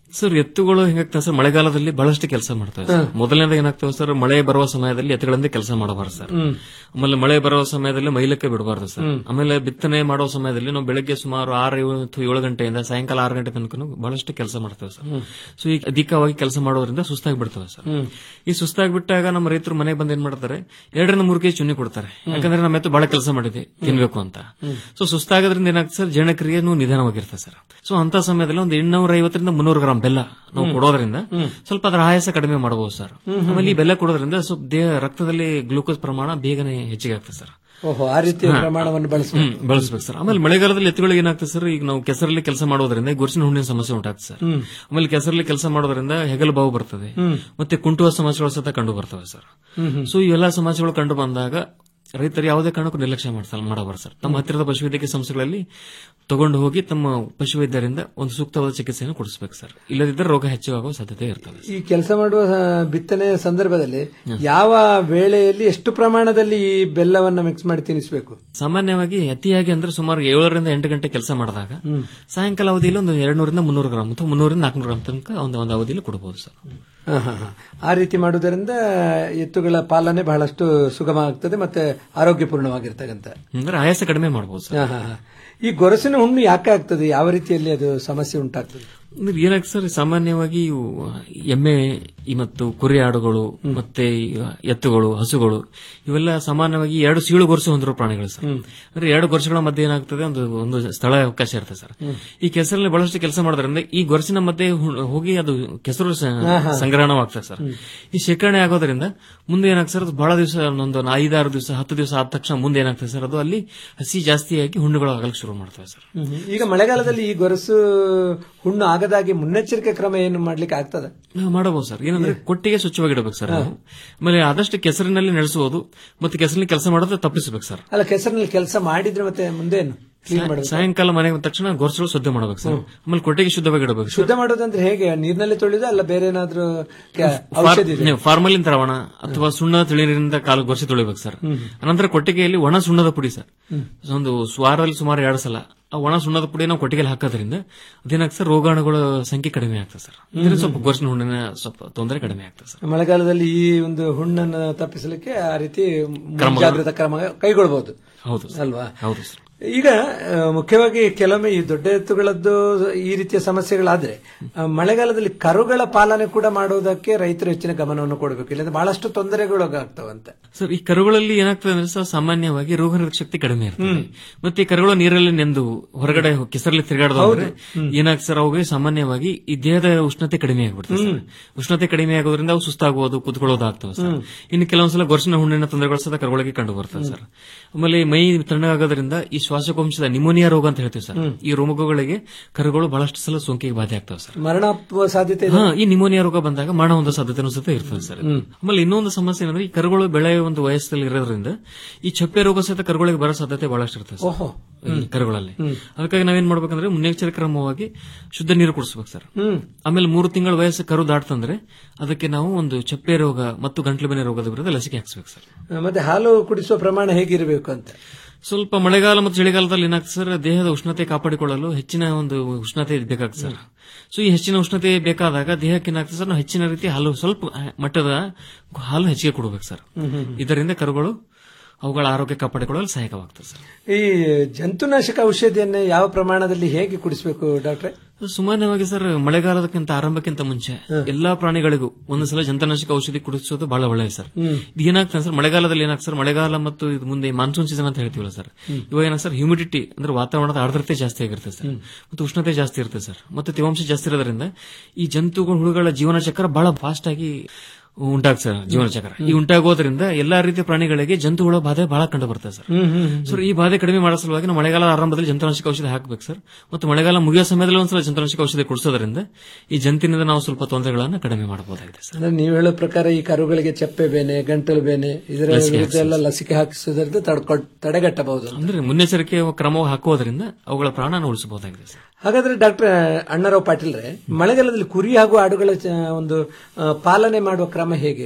ಸರ್ ಎತ್ತುಗಳು ಹೆಂಗಾಗ್ತವೆ ಸರ್ ಮಳೆಗಾಲದಲ್ಲಿ ಬಹಳಷ್ಟು ಕೆಲಸ ಮಾಡ್ತವೆ ಸರ್ ಮೊದಲನೇದ ಏನಾಗ್ತವೆ ಸರ್ ಮಳೆ ಬರುವ ಸಮಯದಲ್ಲಿ ಎತ್ತುಗಳಿಂದ ಕೆಲಸ ಮಾಡಬಾರ್ದು ಸರ್ ಹ್ಮ್. ಆಮೇಲೆ ಮಳೆ ಬರುವ ಸಮಯದಲ್ಲಿ ಮೈಲಕ್ಕೆ ಬಿಡಬಾರ್ದು ಸರ್ ಹ್ಮ್. ಆಮೇಲೆ ಬಿತ್ತನೆ ಮಾಡೋ ಸಮಯದಲ್ಲಿ ನಾವು ಬೆಳಗ್ಗೆ ಸುಮಾರು ಆರು ಏಳು ಅಥವಾ ಏಳು ಗಂಟೆಯಿಂದ ಸಾಯಂಕಾಲ ಆರು ಗಂಟೆ ತನಕ ಬಹಳಷ್ಟು ಕೆಲಸ ಮಾಡ್ತೇವೆ ಸರ್ ಹ್ಮ್. ಸೊ ಈಗ ಅಧಿಕವಾಗಿ ಕೆಲಸ ಮಾಡೋದ್ರಿಂದ ಸುಸ್ತಾಗಿ ಬಿಡ್ತವೆ ಸರ್ ಹ್ಮ್. ಈ ಸುಸ್ತಾಗಿ ಬಿಟ್ಟಾಗ ನಮ್ಮ ರೈತರು ಮನೆಗೆ ಬಂದು ಏನ್ ಮಾಡ್ತಾರೆ ಎರಡರಿಂದ ಮೂರು ಕೆಜಿ ಚುನ್ನಿ ಕೊಡ್ತಾರೆ ಯಾಕಂದ್ರೆ ನಮ್ಮ ಎತ್ತು ಬಹಳ ಕೆಲಸ ಮಾಡಿದೆ ತಿನ್ಬೇಕು ಅಂತ ಹ್ಮ್. ಸೊ ಸುಸ್ತಾಗೋದ್ರಿಂದ ಏನಾಗ್ತದೆ ಸರ್ ಜೀರ್ಣಕ್ರಿಯೆನೂ ನಿಧಾನವಾಗಿರ್ತದೆ ಸರ್ ಸೊ ಅಂತ ಸಮಯದಲ್ಲಿ ಒಂದು ಎಂಟ್ನೂರ ಐವತ್ತರಿಂದ ಮುನ್ನೂರು ಗ್ರಾಂ ಬೆಲ್ಲ ನಾವು ಹ್ಮ್. ಕೊಡೋದ್ರಿಂದ ಹ್ಮ್. ಸ್ವಲ್ಪ ಅದರ ಆಯಾಸ ಕಡಿಮೆ ಮಾಡಬಹುದು ಸರ್ ಹ್ಮ್, ಹ್ಮ್, ಆಮೇಲೆ ಈ ಬೆಲ್ಲ ಕೊಡೋದ್ರಿಂದ ಸ್ವಲ್ಪ ದೇಹ ರಕ್ತದಲ್ಲಿ ಗ್ಲೂಕೋಸ್ ಪ್ರಮಾಣ ಬೇಗನೆ ಹೆಚ್ಚಿಗೆ ಆಗ್ತದೆ ಸರ್ ಓಹೋ ಆ ರೀತಿಯ ಹಾ. ಪ್ರಮಾಣವನ್ನು ಬಳಸಬೇಕು ಹ್ಮ್, ಬಳಸ್ಬೇಕು ಸರ್ ಆಮೇಲೆ ಮಳೆಗಾಲದಲ್ಲಿ ಎತ್ತುಗಳಿಗೆ ಏನಾಗ್ತದೆ ಸರ್ ಈಗ ನಾವು ಕೆಸರಲ್ಲಿ ಕೆಲಸ ಮಾಡೋದ್ರಿಂದ ಈ ಗೊರ್ಸಿನ ಹುಣ್ಣಿನ ಸಮಸ್ಯೆ ಉಂಟಾಗ್ತದೆ ಸರ್ ಹ್ಮ್. ಆಮೇಲೆ ಕೆಸರಲ್ಲಿ ಕೆಲಸ ಮಾಡೋದ್ರಿಂದ ಹೆಗಲು ಬಾವು ಬರ್ತದೆ ಹ್ಮ್. ಮತ್ತೆ ಕುಂಟುವ ಸಮಸ್ಯೆಗಳು ಸಹ ಕಂಡು ಬರ್ತವೆ ಸರ್ ಹ್ಮ್, ಹ್ಮ್. ಸೊ ಇವೆಲ್ಲ ಸಮಸ್ಯೆಗಳು ಕಂಡು ಬಂದಾಗ ರೈತರು ಯಾವುದೇ ಕಾರಣಕ್ಕೂ ನಿರ್ಲಕ್ಷ್ಯ ಮಾಡ್ಸಲ್ಲ ಮಾಡಬಾರ್ದು ಸರ್ ತಮ್ಮ ಹತ್ತಿರದ ಪಶುವೈದ್ಯಕೀಯ ಸಂಸ್ಥೆಗಳಲ್ಲಿ ತಗೊಂಡು ಹೋಗಿ ತಮ್ಮ ಪಶುವೈದ್ಯರಿಂದ ಒಂದು ಸೂಕ್ತವಾದ ಚಿಕಿತ್ಸೆಯನ್ನು ಕೊಡಿಸಬೇಕು ಸರ್ ಇಲ್ಲದಿದ್ದರೆ ರೋಗ ಹೆಚ್ಚಾಗುವ ಸಾಧ್ಯತೆ ಇರ್ತದೆ ಈ ಕೆಲಸ ಮಾಡುವ ಆ, ಬಿತ್ತನೆ ಸಂದರ್ಭದಲ್ಲಿ ಯಾವ ವೇಳೆಯಲ್ಲಿ ಎಷ್ಟು ಪ್ರಮಾಣದಲ್ಲಿ ಈ ಬೆಲ್ಲವನ್ನ ಮಿಕ್ಸ್ ಮಾಡಿ ತಿನ್ನಿಸಬೇಕು ಸಾಮಾನ್ಯವಾಗಿ ಅತಿಯಾಗಿ ಅಂದ್ರೆ ಸುಮಾರು ಏಳರಿಂದ ಎಂಟು ಗಂಟೆ ಕೆಲಸ ಮಾಡಿದಾಗ ಹ್ಮ್. ಸಾಯಂಕಾಲ ಅವಧಿಯಲ್ಲಿ ಒಂದು ಎರಡ್ನೂರಿಂದ ಮುನ್ನೂರು ಗ್ರಾಮ್ ಅಥವಾ ಮುನ್ನೂರಿಂದ ನಾಲ್ಕುನೂರು ಗ್ರಾಮ್ ತನಕ ಒಂದು ಒಂದು ಅವಧಿಯಲ್ಲಿ ಕೊಡಬಹುದು ಸರ್ ಹಾ, ಹಾ, ಹಾ. ಆ ರೀತಿ ಮಾಡುವುದರಿಂದ ಎತ್ತುಗಳ ಪಾಲನೆ ಬಹಳಷ್ಟು ಸುಗಮ ಆಗ್ತದೆ ಮತ್ತೆ ಆರೋಗ್ಯಪೂರ್ಣವಾಗಿರ್ತಕ್ಕಂಥ ಅಂದ್ರೆ ಆಯಾಸ ಕಡಿಮೆ ಮಾಡಬಹುದು ಸರ್ ಹಾ, ಹಾ, ಹಾ. ಈ ಗೊರಸಿನ ಹುಣ್ಣು ಯಾಕೆ ಆಗ್ತದೆ ಯಾವ ರೀತಿಯಲ್ಲಿ ಅದು ಸಮಸ್ಯೆ ಉಂಟಾಗ್ತದೆ ಅಂದ್ರೆ ಏನಾಗ್ತದೆ ಸರ್ ಸಾಮಾನ್ಯವಾಗಿ ಇವು ಎಮ್ಮೆ ಈ ಮತ್ತು ಕುರಿ ಆಡುಗಳು ಮತ್ತೆ ಈ ಎತ್ತುಗಳು ಹಸುಗಳು ಇವೆಲ್ಲ ಸಾಮಾನ್ಯವಾಗಿ ಎರಡು ಸೀಳು ಗೊರಸು ಹೊಂದಿರೋ ಪ್ರಾಣಿಗಳು ಸರ್ ಅಂದ್ರೆ ಎರಡು ಗೊರಸುಗಳ ಮಧ್ಯೆ ಏನಾಗ್ತದೆ ಒಂದು ಒಂದು ಸ್ಥಳ ಅವಕಾಶ ಇರ್ತದೆ ಸರ್ ಹ್ಮ್. ಈ ಕೆಸರಲ್ಲಿ ಬಹಳಷ್ಟು ಕೆಲಸ ಮಾಡೋದ್ರಿಂದ ಈ ಗೊರಸಿನ ಮಧ್ಯೆ ಹು- ಹೋಗಿ ಅದು ಕೆಸರು ಸ- ಹಾ, ಹಾ. ಸಂಗ್ರಹಣವಾಗ್ತದೆ ಸರ್ ಹ್ಮ್. ಈ ಶೇಖರಣೆ ಆಗೋದ್ರಿಂದ ಮುಂದೆ ಏನಾಗ್ತದೆ ಸರ್ ಅದು ಬಹಳ ದಿವಸ ಒಂದು ಐದಾರು ದಿವಸ ಹತ್ತು ದಿವಸ ಆದ ತಕ್ಷಣ ಮುಂದೆ ಏನಾಗ್ತದೆ ಸರ್ ಅದು ಅಲ್ಲಿ ಹಸಿ ಜಾಸ್ತಿಯಾಗಿ ಹುಣ್ಣುಗಳು ಆಗಲಿಕ್ಕೆ ಶುರು ಮಾಡ್ತವೆ ಸರ್ ಹ್ಮ್. ಈಗ ಮಳೆಗಾಲದಲ್ಲಿ ಈ ಗೊರಸು ಹುಣ್ಣು ಆಗದಾಗಿ ಮುನ್ನೆಚ್ಚರಿಕೆ ಕ್ರಮ ಏನು ಮಾಡ್ಲಿಕ್ಕೆ ಆಗ್ತದೆ ನಾವು ಮಾಡಬಹುದು ಸರ್ ಏನಂದ್ರೆ ಕೊಟ್ಟಿಗೆ ಸ್ವಚ್ಛವಾಗಿಡಬೇಕು ಸರ್ ನಾವು ಆಮೇಲೆ ಆದಷ್ಟು ಕೆಸರಿನಲ್ಲಿ ನಡೆಸುವುದು ಮತ್ತೆ ಕೆಸರಿನಲ್ಲಿ ಕೆಲಸ ಮಾಡೋದು ತಪ್ಪಿಸಬೇಕು ಸರ್ ಅಲ್ಲ ಕೆಸರಿನಲ್ಲಿ ಕೆಲಸ ಮಾಡಿದ್ರೆ ಮತ್ತೆ ಮುಂದೆ ಏನು ಕ್ಲೀನ್ ಮಾಡಬೇಕು ಸಾಯಂಕಾಲ ಮನೆಗೆ ಬಂದ ತಕ್ಷಣ ಗೊರಸುಗಳು ಶುದ್ಧ ಮಾಡಬೇಕು ಸರ್ ಆಮೇಲೆ ಕೊಟ್ಟಿಗೆ ಶುದ್ಧವಾಗಿಡಬೇಕು ಸರ್ ಶುದ್ಧ ಮಾಡೋದಂದ್ರೆ ಹೇಗೆ ನೀರಿನಲ್ಲಿ ತೊಳೆದ ಅಲ್ಲ ಬೇರೆ ಏನಾದ್ರೂ ಕೆ- ಔಷಧಿ ಇದೆ? ಫಾರ್ಮಲಿನ್ ದ್ರಾವಣ ಅಥವಾ ಸುಣ್ಣ ತಿಳಿನೀರಿನಿಂದ ಕಾಲು ಗೊರಸಿ ತೊಳಿಬೇಕು ಸರ್ ಹ್ಮ್. ಅನಂತರ ಕೊಟ್ಟಿಗೆಯಲ್ಲಿ ಒಣ ಸುಣ್ಣದ ಪುಡಿ ಸರ್ ಹ್ಮ್. ಒಂದು ವಾರದಲ್ಲಿ ಸುಮಾರು ಎರಡು ಸಲ ಆ ಒಣ ಸುಣ್ಣದ ಪುಡಿ ನಾವು ಕೊಟ್ಟಿಗೆಯಲ್ಲಿ ಹಾಕೋದ್ರಿಂದ ಅದೇನಾಗ್ತದೆ ಸರ್ ರೋಗಾಣುಗಳ ಸಂಖ್ಯೆ ಕಡಿಮೆ ಆಗ್ತದೆ ಸರ್ ಇದರಿಂದ ಸ್ವಲ್ಪ ಗೊರಸಿನ ಹುಣ್ಣಿನ ಸ್ವಲ್ಪ ತೊಂದರೆ ಕಡಿಮೆ ಆಗ್ತದೆ ಸರ್ ಮಳೆಗಾಲದಲ್ಲಿ ಈ ಒಂದು ಹುಣ್ಣನ್ನು ತಪ್ಪಿಸಲಿಕ್ಕೆ ಆ ರೀತಿ ಕ್ರಮಗಳು- ಮುಂಜಾಗ್ರತಾ ಕ್ರಮ ಕೈಗೊಳ್ಳಬಹುದು ಹೌದು ಸರ್. ಅಲ್ವಾ ಹೌದು ಸರ್ ಈಗ ಆ, ಮುಖ್ಯವಾಗಿ ಕೆಲವೊಮ್ಮೆ ಈ ದೊಡ್ಡ ಎತ್ತುಗಳದ್ದು ಈ ರೀತಿಯ ಸಮಸ್ಯೆಗಳಾದ್ರೆ ಆ, ಮಳೆಗಾಲದಲ್ಲಿ ಕರುಗಳ ಪಾಲನೆ ಕೂಡ ಮಾಡುವುದಕ್ಕೆ ರೈತರು ಹೆಚ್ಚಿನ ಗಮನವನ್ನು ಕೊಡಬೇಕು ಇಲ್ಲಂದ್ರೆ ಬಹಳಷ್ಟು ತೊಂದರೆಗೊಳಗಾಗ್ತವಂತೆ ಸರ್ ಈ ಕರುಗಳಲ್ಲಿ ಏನಾಗ್ತದೆ ಅಂದ್ರೆ ಸರ್ ಸಾಮಾನ್ಯವಾಗಿ ರೋಗ ನಿರೋಧಕ ಶಕ್ತಿ ಕಡಿಮೆ ಇರ್ತದೆ ಮತ್ತೆ ಈ ಕರುಗಳು ನೀರಲ್ಲಿ ನೆಂದು ಹೊರಗಡೆ ಹೋಗಿ ಕೆಸರಲ್ಲಿ ತಿರುಗಾಡೋದು ಅಂದ್ರೆ ಏನಾಗ್ತದೆ ಸರ್ ಅವುಗಳಿಗೆ ಸಾಮಾನ್ಯವಾಗಿ ಈ ದೇಹದ ಉಷ್ಣತೆ ಕಡಿಮೆ ಆಗ್ಬಿಡ್ತದೆ ಸರ್ ಉಷ್ಣತೆ ಕಡಿಮೆ ಆಗೋದ್ರಿಂದ ಅವು ಸುಸ್ತಾಗುವುದು ಕುತ್ಕೊಳ್ಳೋದು ಆಗ್ತವೆ ಸರ್ ಹ್ಮ್. ಇನ್ನು ಕೆಲವೊಂದ್ಸಲ ಗೊರಸಿನ ಹುಣ್ಣಿನ ತೊಂದರೆಗಳು ಸಹ ಕರುಗಳಿಗೆ ಕಂಡು ಬರ್ತದೆ ಸರ್ ಆಮೇಲೆ ಈ ಮೈ ತಣ್ಣಗಾಗೋದ್ರಿಂದ ಈ ಶ್ವಾಸಕೋಶದ ನಿಮೋನಿಯಾ ರೋಗ ಅಂತ ಹೇಳ್ತೀವಿ ಸರ್ ಈ ರೋಗಗಳಿಗೆ ಕರುಗಳು ಬಹಳಷ್ಟು ಸಲ ಸೋಂಕಿಗೆ ಬಾಧೆ ಆಗ್ತವೆ ಸರ್ ಮರಣಾತ್ಮ ಸಾಧ್ಯತೆ ಇದೆ ಹಾ ಈ ನಿಮೋನಿಯಾ ರೋಗ ಬಂದಾಗ ಮರಣ ಒಂದು ಸಾಧ್ಯತೆನೂ ಸಹ ಇರ್ತದೆ ಸರ್ ಹ್ಮ್. ಆಮೇಲೆ ಇನ್ನೊಂದು ಸಮಸ್ಯೆ ಏನಂದ್ರೆ ಈ ಕರುಗಳು ಬೆಳೆಯುವ ಒಂದು ವಯಸ್ಸಲ್ಲಿ ಇರೋದ್ರಿಂದ ಈ ಚಪ್ಪೆ ರೋಗ ಸಹಿತ ಕರುಗಳಿಗೆ ಬರೋ ಸಾಧ್ಯತೆ ಬಹಳಷ್ಟು ಇರ್ತದೆ ಸರ್ ಓಹೋ. ಈ ಕರುಗಳಲ್ಲಿ ಹ್ಮ್. ಅದಕ್ಕಾಗಿ ನಾವೇನ್ ಮಾಡ್ಬೇಕಂದ್ರೆ ಮುನ್ನೆಚ್ಚರಿಕೆ ಕ್ರಮವಾಗಿ ಶುದ್ಧ ನೀರು ಕುಡಿಸ್ಬೇಕು ಸರ್ ಹ್ಮ್. ಆಮೇಲೆ ಮೂರು ತಿಂಗಳ ವಯಸ್ಸು ಕರು ದಾಟ್ತಂದ್ರೆ ಅದಕ್ಕೆ ನಾವು ಒಂದು ಚಪ್ಪೆ ರೋಗ ಮತ್ತು ಗಂಟ್ಲು ಬೆನೆ ರೋಗದ ವಿರುದ್ಧ ಲಸಿಕೆ ಹಾಕ್ಸ್ಬೇಕು ಸರ್ ಆ, ಮತ್ತೆ ಹಾಲು ಕುಡಿಸುವ ಪ್ರಮಾಣ ಹೇಗಿರಬೇಕು ಅಂತ ಸ್ವಲ್ಪ ಮಳೆಗಾಲ ಮತ್ತು ಚಳಿಗಾಲದಲ್ಲಿ ಏನಾಗ್ತದೆ ಸರ್ ದೇಹದ ಉಷ್ಣತೆ ಕಾಪಾಡಿಕೊಳ್ಳಲು ಹೆಚ್ಚಿನ ಒಂದು ಉಷ್ಣತೆ ಬೇಕಾಗ್ತದೆ ಸರ್ ಸೊ ಈ ಹೆಚ್ಚಿನ ಉಷ್ಣತೆ ಬೇಕಾದಾಗ ದೇಹಕ್ಕೆ ಏನಾಗ್ತದೆ ಸರ್ ನಾವು ಹೆಚ್ಚಿನ ರೀತಿ ಹಾಲು ಸ್ವಲ್ಪ ಮಟ್ಟದ ಹಾಲು ಹೆಚ್ಚಿಗೆ ಕೊಡಬೇಕು ಸರ್ ಹ್ಮ್, ಹ್ಮ್, ಹ್ಮ್. ಇದರಿಂದ ಕರುಗಳು ಅವುಗಳ ಆರೋಗ್ಯ ಕಾಪಾಡಿಕೊಳ್ಳಲು ಸಹಾಯಕವಾಗ್ತದೆ ಸರ್ ಈ ಜಂತುನಾಶಕ ಔಷಧಿಯನ್ನ ಯಾವ ಪ್ರಮಾಣದಲ್ಲಿ ಹೇಗೆ ಕುಡಿಸಬೇಕು ಡಾಕ್ಟ್ರೆ ಸಾಮಾನ್ಯವಾಗಿ ಸರ್ ಮಳೆಗಾಲದಕ್ಕಿಂತ ಆರಂಭಕ್ಕಿಂತ ಮುಂಚೆ ಎಲ್ಲಾ ಪ್ರಾಣಿಗಳಿಗೂ ಒಂದು ಸಲ ಜಂತನಾಶಕ ಔಷಧಿ ಕುಡಿಸೋದು ಬಹಳ ಒಳ್ಳೆಯದು ಸರ್ ಹ್ಮ್. ಇದು ಏನಾಗ್ತದೆ ಸರ್ ಮಳೆಗಾಲದಲ್ಲಿ ಏನಾಗ್ತದೆ ಸರ್ ಮಳೆಗಾಲ ಮತ್ತು ಇದು ಮುಂದೆ ಮಾನ್ಸೂನ್ ಸೀಸನ್ ಅಂತ ಹೇಳ್ತೀವಲ್ಲ ಸರ್ ಹ್ಮ್. ಇವಾಗ ಏನಾಗ ಸರ್ ಹ್ಯೂಮಿಡಿಟಿ ಅಂದ್ರೆ ವಾತಾವರಣದ ಆರ್ದ್ರತೆ ಜಾಸ್ತಿ ಆಗಿರುತ್ತೆ ಸರ್ ಮತ್ತು ಉಷ್ಣತೆ ಜಾಸ್ತಿ ಇರುತ್ತೆ ಸರ್ ಮತ್ತೆ ತೇವಾಂಶ ಜಾಸ್ತಿ ಇರೋದ್ರಿಂದ ಈ ಜಂತುಗಳ ಹುಳುಗಳ ಜೀವನ ಚಕ್ರ ಬಹಳ ಫಾಸ್ಟ್ ಆಗಿ ಉಂಟಾಗ್ತದೆ ಸರ್ ಜೀವನ ಚಕ್ರ ಈ ಉಂಟಾಗೋದ್ರಿಂದ ಎಲ್ಲಾ ರೀತಿಯ ಪ್ರಾಣಿಗಳಿಗೆ ಜಂತು ಹುಳ ಬಾಧೆ ಬಹಳ ಕಂಡು ಬರ್ತದೆ ಸರ್ ಹ್ಮ್, ಹ್ಮ್, ಹ್ಮ್. ಸರ್ ಈ ಬಾಧೆ ಕಡಿಮೆ ಮಾಡೋ ಸಲುವಾಗಿ ನಾವು ಮಳೆಗಾಲ ಆರಂಭದಲ್ಲಿ ಜಂತುನಾಶಕ ಔಷಧಿ ಹಾಕಬೇಕು ಸರ್ ಮತ್ತು ಮಳೆಗಾಲ ಮುಗಿಯೋ ಸಮಯದಲ್ಲಿ ಒಂದ್ಸಲ ಜಂತುನಾಶಕ ಔಷಧಿ ಕುಡಿಸೋದ್ರಿಂದ ಈ ಜಂತಿನಿಂದ ನಾವು ಸ್ವಲ್ಪ ತೊಂದರೆಗಳನ್ನು ಕಡಿಮೆ ಮಾಡಬಹುದಾಗಿದೆ ಸರ್ ಅಂದ್ರೆ ನೀವು ಹೇಳೋ ಪ್ರಕಾರ ಈ ಕರುಗಳಿಗೆ ಚಪ್ಪೆ ಬೇನೆ ಗಂಟಲು ಬೇನೆ ಇದರ ಲಸಿಕೆ ವಿರುದ್ಧ ಎಲ್ಲ ಲಸಿಕೆ ಹಾಕಿಸುವುದರಿಂದ ತಡ್ಕೊ ತಡೆಗಟ್ಟಬಹುದು ಅಂದ್ರೆ ಮುನ್ನೆಚ್ಚರಿಕೆ ಕ್ರಮ ಹಾಕುವುದರಿಂದ ಅವುಗಳ ಪ್ರಾಣನ ಉಳಿಸಬಹುದಾಗಿದೆ ಸರ್ ಹಾಗಾದ್ರೆ ಡಾಕ್ಟರ್ ಅಣ್ಣರಾವ್ ಪಾಟೀಲ್ರೆ ಮಳೆಗಾಲದಲ್ಲಿ ಕುರಿ ಹಾಗೂ ಆಡುಗಳ ಚ- ಒಂದು ಆ, ಪಾಲನೆ ಮಾಡುವ ಕ್ರಮ ಹೇಗೆ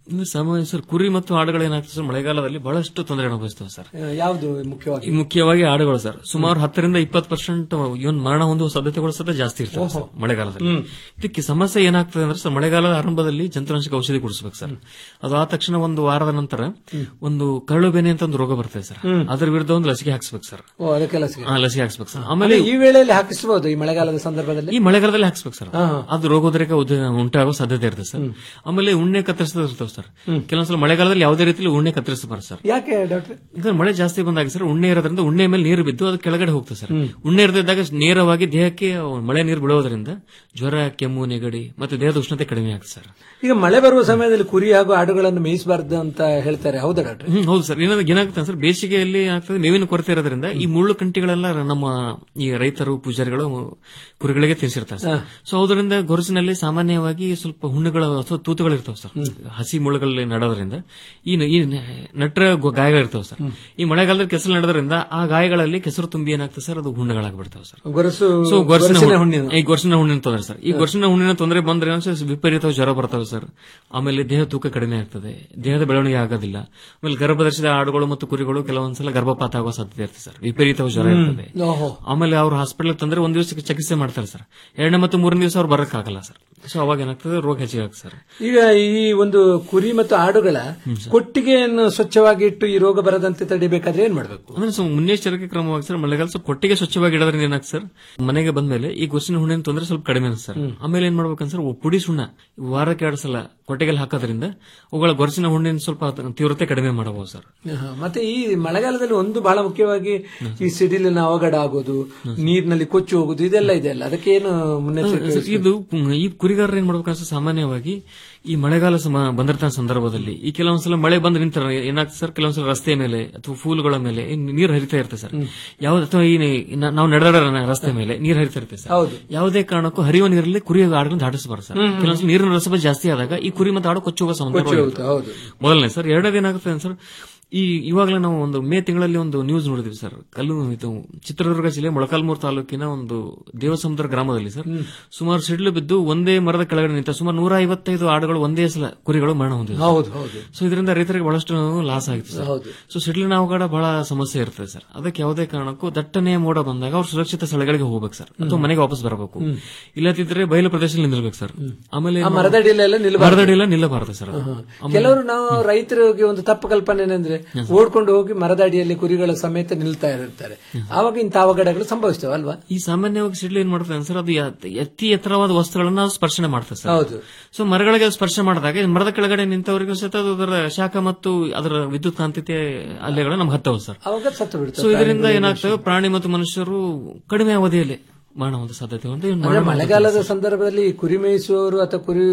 ಇನ್ನು ಸಮಯ ಸರ್ ಕುರಿ ಮತ್ತು ಆಡುಗಳು ಏನಾಗ್ತದೆ ಸರ್ ಮಳೆಗಾಲದಲ್ಲಿ ಬಹಳಷ್ಟು ತೊಂದರೆ ಅನುಭವಿಸ್ತವೆ ಸರ್ ಆ, ಯಾವುದು ಮುಖ್ಯವಾಗಿ ಈ ಮುಖ್ಯವಾಗಿ ಆಡುಗಳು ಸರ್ ಸುಮಾರು ಹತ್ತರಿಂದ ಇಪ್ಪತ್ತು ಪರ್ಸೆಂಟ್ ಇವನ್ ಮರಣ ಹೊಂದುವ ಸಾಧ್ಯತೆಗಳು ಸಹ ಜಾಸ್ತಿ ಇರ್ತವೆ ಸರ್ ಮಳೆಗಾಲದಲ್ಲಿ ಹ್ಮ್. ಇದಕ್ಕೆ ಸಮಸ್ಯೆ ಏನಾಗ್ತದೆ ಅಂದ್ರೆ ಸರ್ ಮಳೆಗಾಲದ ಆರಂಭದಲ್ಲಿ ಜಂತುನಾಶಕ ಔಷಧಿ ಕುಡಿಸ್ಬೇಕು ಸರ್ ಅದು ಆದ ತಕ್ಷಣ ಒಂದು ವಾರದ ನಂತರ ಒಂದು ಕರಳು ಬೇನೆ ಅಂತ ಒಂದು ರೋಗ ಬರ್ತದೆ ಸರ್ ಹ್ಮ್. ಅದರ ವಿರುದ್ಧ ಒಂದು ಲಸಿಕೆ ಹಾಕ್ಸ್ಬೇಕು ಸರ್ ಓ ಅದಕ್ಕೆಲ್ಲ ಸಿಗುತ್ತೆ. ಹಾ, ಲಸಿಕೆ ಹಾಕ್ಸ್ಬೇಕು ಸರ್ ಆಮೇಲೆ ಆಮೇಲೆ ಈ ವೇಳೆಯಲ್ಲಿ ಹಾಕಿಸಬಹುದು ಈ ಮಳೆಗಾಲದ ಸಂದರ್ಭದಲ್ಲಿ ಈ ಮಳೆಗಾಲದಲ್ಲಿ ಹಾಕ್ಸ್ಬೇಕು ಸರ್ ಹಾ, ಹಾ. ಅದು ರೋಗೋದ್ರೇಕ ಉದ- ಉಂಟಾಗೋ ಸಾಧ್ಯತೆ ಇರ್ತದೆ ಸರ್ ಆಮೇಲೆ ಉಣ್ಣೆ ಕತ್ತರಿಸೋದು ಇರ್ತವೆ ಸರ್ ಕೆಲವೊಂದ್ಸಲ ಮಳೆಗಾಲದಲ್ಲಿ ಯಾವುದೇ ರೀತಿಯಲ್ಲಿ ಉಣ್ಣೆ ಕತ್ತರಿಸಬಾರ್ದು ಸರ್ ಯಾಕೆ ಡಾಕ್ಟರ್ ಈಗ ಮಳೆ ಜಾಸ್ತಿ ಬಂದಾಗ ಸರ್ ಉಣ್ಣೆ ಇರೋದ್ರಿಂದ ಉಣ್ಣೆ ಮೇಲೆ ನೀರು ಬಿದ್ದು ಅದು ಕೆಳಗಡೆ ಹೋಗ್ತದೆ ಸರ್ ಉಣ್ಣೆ ಇರದಿದ್ದಾಗ ನೇರವಾಗಿ ದೇಹಕ್ಕೆ ಮಳೆ ನೀರು ಬಿಡೋದ್ರಿಂದ ಜ್ವರ ಕೆಮ್ಮು ನೆಗಡಿ ಮತ್ತೆ ದೇಹದ ಉಷ್ಣತೆ ಕಡಿಮೆ ಆಗ್ತದೆ ಸರ್ ಈಗ ಮಳೆ ಬರುವ ಸಮಯದಲ್ಲಿ ಕುರಿ ಹಾಗೂ ಆಡುಗಳನ್ನು ಮೇಯಿಸಬಾರ್ದು ಅಂತ ಹೇಳ್ತಾರೆ ಹೌದಾ ಡಾಕ್ಟರ್ ಹ್ಮ್ ಹೌದು ಸರ್ ಏನಾದ್ರೆ ಏನಾಗುತ್ತೆ ಸರ್ ಬೇಸಿಗೆಯಲ್ಲಿ ಆಗ್ತದೆ ಮೇವಿನ ಕೊರತೆ ಇರೋದ್ರಿಂದ ಈ ಮುಳ್ಳು ಕಂಟಿಗಳೆಲ್ಲ ನಮ್ಮ ಈ ರೈತರು ಪೂಜಾರಿಗಳು ಕುರಿಗಳಿಗೆ ತಿನ್ಸಿರ್ತಾರೆ ಸರ್ ಸೊ ಅದರಿಂದ ಗೊರಸಿನಲ್ಲಿ ಸಾಮಾನ್ಯವಾಗಿ ಸ್ವಲ್ಪ ಹುಣ್ಣುಗಳು ಅಥವಾ ತೂತುಗಳು ಇರ್ತಾವೆ ಸರ್ ಹಸಿ ಮುಳ್ಳುಗಳಲ್ಲಿ ನಡೋದ್ರಿಂದ ಈ ನ- ಈ ನ- ನಟ್ರ ಗೊ- ಗಾಯಗಳಿರ್ತಾವೆ ಸರ್ ಈ ಮಳೆಗಾಲದಲ್ಲಿ ಕೆಸರು ನಡೆದ್ರಿಂದ ಆ ಗಾಯಗಳಲ್ಲಿ ಕೆಸರು ತುಂಬಿ ಏನಾಗ್ತದೆ ಸರ್ ಅದು ಹುಣ್ಣುಗಳಾಗ್ಬಿಡ್ತಾವೆ ಸರ್ ಗೊರಸು ಸೊ ಗೊರಸಿನ ಗೊರಸಿನ ಹುಣ್ಣು- ಹುಣ್ಣಿನ. ಈ ಗೊರಸಿನ ಹುಣ್ಣಿನ ತೊಂದರೆ ಸರ್ ಈ ಗೊರಸಿನ ಹುಣ್ಣಿನ ತೊಂದರೆ ಬಂದ್ರೆ ಏನ್ ಸರ್, ವಿಪರೀತ ಜ್ವರ ಬರ್ತವೆ ಸರ್ ಆಮೇಲೆ ದೇಹ ತೂಕ ಕಡಿಮೆ ಆಗ್ತದೆ ದೇಹದ ಬೆಳವಣಿಗೆ ಆಗೋದಿಲ್ಲ ಆಮೇಲೆ ಗರ್ಭಧರಿಸಿದ ಆಡುಗಳು ಮತ್ತು ಕುರಿಗಳು ಕೆಲವೊಂದ್ಸಲ ಗರ್ಭಪಾತ ಆಗೋ ಸಾಧ್ಯತೆ ಇರ್ತದೆ ಸರ್ ವಿಪರೀತ ಜ್ವರ ಹ್ಮ್. ಇರ್ತದೆ ಓಹೋ. ಆಮೇಲೆ ಅವ್ರು ಹಾಸ್ಪಿಟಲ್ ತಂದ್ರೆ ಒಂದ್ ದಿವಸಕ್ಕೆ ಚಿಕಿತ್ಸೆ ಮಾಡ್ತಾರೆ ಸರ್ ಎರಡನೇ ಮತ್ತು ಮೂರನೇ ದಿವಸ ಅವ್ರು ಬರಕ್ಕಾಗಲ್ಲ ಸರ್ ಸೊ ಅವಾಗ ಏನಾಗ್ತದೆ ರೋಗ ಹೆಚ್ಚಿಗೆ ಆಗ್ತದೆ ಸರ್ ಈಗ ಈ ಒಂದು ಕುರಿ ಮತ್ತು ಆಡುಗಳ ಕೊಟ್ಟಿಗೆಯನ್ನು ಸ್ವಚ್ಛವಾಗಿ ಇಟ್ಟು ಈ ರೋಗ ಬರದಂತೆ ತಡಿಬೇಕಾದ್ರೆ ಏನ್ ಮಾಡಬೇಕು ಅಂದ್ರೆ ಸೊ ಮುನ್ನೆಚ್ಚರಿಕೆ ಕ್ರಮವಾಗಿ ಸರ್ ಮಳೆಗಾಲ ಸ್ವಲ್ಪ ಕೊಟ್ಟಿಗೆ ಸ್ವಚ್ಛವಾಗಿ ಇಡೋದ್ರಿಂದ ಏನಾಗ್ತದೆ ಸರ್ ಮನೆಗೆ ಬಂದ್ಮೇಲೆ ಈ ಗೊಸಿನ ಹುಣ್ಣಿನ ತೊಂದರೆ ಸ್ವಲ್ಪ ಕಡಿಮೆ ಅನ್ಸುತ್ತೆ ಸರ್ ಆಮೇಲೆ ಏನ್ ಮಾಡ್ಬೇಕಂತ ಸರ್ ಪುಡಿ ಸುಣ್ಣ ವಾರಕ್ಕೆ ಎರಡು ಸಲ ಕೊಟ್ಟಿಗೆಲ್ ಹಾಕೋದ್ರಿಂದ ಅವುಗಳ ಗೊರಸಿನ ಹುಣ್ಣಿನ ಸ್ವಲ್ಪ ತೀವ್ರತೆ ಕಡಿಮೆ ಮಾಡಬಹುದು ಸರ್ ಆಹಾ. ಮತ್ತೆ ಈ ಮಳೆಗಾಲದಲ್ಲಿ ಒಂದು ಬಹಳ ಮುಖ್ಯವಾಗಿ ಈ ಸಿಡಿಲಿನ ಅವಘಡ ಆಗೋದು ನೀರಿನಲ್ಲಿ ಕೊಚ್ಚಿ ಹೋಗುದು ಇದೆಲ್ಲ ಇದೆಯಲ್ಲ ಅದಕ್ಕೆ ಏನು ಮುನ್ನೆಚ್ಚರಿಕೆ ವಹಿಸ್ಬೇಕು? ಇದು ಈ ಕುರಿಗಾರರು ಏನ್ ಮಾಡ್ಬೇಕಂತ ಸಾಮಾನ್ಯವಾಗಿ ಈ ಮಳೆಗಾಲ ಸಮ ಬಂದಿರ್ತಾನ ಸಂದರ್ಭದಲ್ಲಿ ಈ ಕೆಲವೊಂದ್ಸಲ ಮಳೆ ಬಂದು ನಿಂತರ ಏನಾಗ್ತದೆ ಸರ್ ಕೆಲವೊಂದ್ಸಲ ರಸ್ತೆ ಮೇಲೆ ಅಥವಾ ಫೂಲ್ಗಳ ಮೇಲೆ ಈ ನೀರು ಹರಿತಾ ಇರ್ತದೆ ಸರ್ ಯಾವ್ದು ಅಥವಾ ಈ ನ- ನಾವು ನಡೆದಾಡ ರಸ್ತೆ ಮೇಲೆ ನೀರು ಹರಿತಾ ಇರ್ತದೆ ಸರ್ ಹೌದು. ಯಾವುದೇ ಕಾರಣಕ್ಕೂ ಹರಿಯುವ ನೀರಲ್ಲಿ ಕುರಿ ಆಡುಗಳನ್ನು ದಾಟಿಸಬಾರ್ದು ಸರ್ ಹ್ಮ್, ಹ್ಮ್. ಕೆಲವೊಂದ್ಸಲ ನೀರಿನ ರಸಭ ಜಾಸ್ತಿ ಆದಾಗ ಈ ಕುರಿ ಮತ್ತು ಆಡು ಕೊಚ್ಚಿ ಹೋಗೋ ಸಂದರ್ಭ ಕೊಚ್ಚಿ ಇರುತ್ತೆ. ಹೋಗುತ್ತೆ, ಹೌದು. ಮೊದಲನೇ ಸರ್ ಎರಡನೇದು ಏನಾಗುತ್ತೆ ಸರ್ ಈ ಇವಾಗಲೇ ನಾವು ಒಂದು ಮೇ ತಿಂಗಳಲ್ಲಿ ಒಂದು ನ್ಯೂಸ್ ನೋಡಿದ್ವಿ ಸರ್ ಕಲ್ಲು ಇದು ಚಿತ್ರದುರ್ಗ ಜಿಲ್ಲೆ ಮೊಳಕಾಲ್ಮೂರು ತಾಲೂಕಿನ ಒಂದು ದೇವಸಮುದ್ರ ಗ್ರಾಮದಲ್ಲಿ ಸರ್ ಸುಮಾರು ಸಿಡ್ಲು ಬಿದ್ದು ಒಂದೇ ಮರದ ಕೆಳಗಡೆ ನಿಂತ ಸುಮಾರು ನೂರ ಐವತ್ತೈದು ಆಡುಗಳು ಒಂದೇ ಸಲ ಕುರಿಗಳು ಮರಣ ಹೊಂದಿದೆ ಹೌದು ಹೌದು ಸೊ ಇದರಿಂದ ರೈತರಿಗೆ ಬಹಳಷ್ಟು ಲಾಸ್ ಆಗಿದೆ ಸರ್ ಹೌದು. ಸೊ ಸಿಡ್ಲಿನ ಅವಘಡ ಬಹಳ ಸಮಸ್ಯೆ ಇರ್ತದೆ ಸರ್ ಅದಕ್ಕೆ ಯಾವುದೇ ಕಾರಣಕ್ಕೂ ದಟ್ಟನೆಯ ಮೋಡ ಬಂದಾಗ ಅವ್ರು ಸುರಕ್ಷಿತ ಸ್ಥಳಗಳಿಗೆ ಹೋಗ್ಬೇಕು ಸರ್ ಅಥವಾ ಮನೆಗೆ ವಾಪಸ್ ಬರಬೇಕು ಹ್ಮ್. ಇಲ್ಲದಿದ್ರೆ ಬಯಲು ಪ್ರದೇಶದಲ್ಲಿ ನಿಲ್ಬೇಕು ಸರ್ ಆಮೇಲೆ ಆ ಮರದಡಿಯಲ್ಲೆಲ್ಲ ನಿಲ್ಬಾರ್ದು. ಮರದಡಿಯೆಲ್ಲ ನಿಲ್ಲಬಾರದು ಸರ್ ಅದು. ಆಹಾ. ಆಮೇಲೆ- ಕೆಲವರು ನಾವು ರೈತರಿಗೆ ಒಂದು ತಪ್ಪು ಕಲ್ಪನೆ ಏನಂದ್ರೆ ಓಡ್ಕೊಂಡು ಹೋಗಿ ಮರದಡಿಯಲ್ಲಿ ಕುರಿಗಳ ಸಮೇತ ನಿಲ್ತಾ ಇರ್ತಾರೆ ಆವಾಗ ಇಂಥ ಅವಘಡಗಳು ಸಂಭವಿಸ್ತವೆ ಅಲ್ವಾ ಈ ಸಾಮಾನ್ಯವಾಗಿ ಸಿಡ್ಲು ಏನ್ ಮಾಡ್ತದೆ ಸರ್ ಅದು ಯ- ಅತಿ ಎತ್ತರವಾದ ವಸ್ತುಗಳನ್ನ ಅದು ಸ್ಪರ್ಶನೆ ಮಾಡ್ತದೆ ಸರ್ ಹೌದು. ಸೊ ಮರಗಳಿಗೆ ಅದು ಸ್ಪರ್ಶ ಮಾಡಿದಾಗ ಈ ಮರದ ಕೆಳಗಡೆ ನಿಂತವರಿಗೂ ಸಹಿತ ಅದು ಅದರ ಶಾಖ ಮತ್ತು ಅದರ ವಿದ್ಯುತ್ ಕಾಂತಿತೆ ಅಲೆಗಳು ನಮ್ಗೆ ಹತ್ತವು ಸರ್ ಅವಾಗ ಸತ್ತು ಸೊ ಬಿಡ್ತವೆ ಇದರಿಂದ ಏನಾಗ್ತವೆ ಪ್ರಾಣಿ ಮತ್ತು ಮನುಷ್ಯರು ಕಡಿಮೆ ಅವಧಿಯಲ್ಲಿ ಮರಣ ಹೊಂದ ಸಾಧ್ಯತೆ ಒಂದು ಇನ್ನು ಅಂದ್ರೆ ಮರಣ ಹೊಂದ ಮಳೆಗಾಲದ ಸಂದರ್ಭದಲ್ಲಿ ಕುರಿ ಮೇಯಿಸುವವರು ಅಥವಾ ಕುರಿ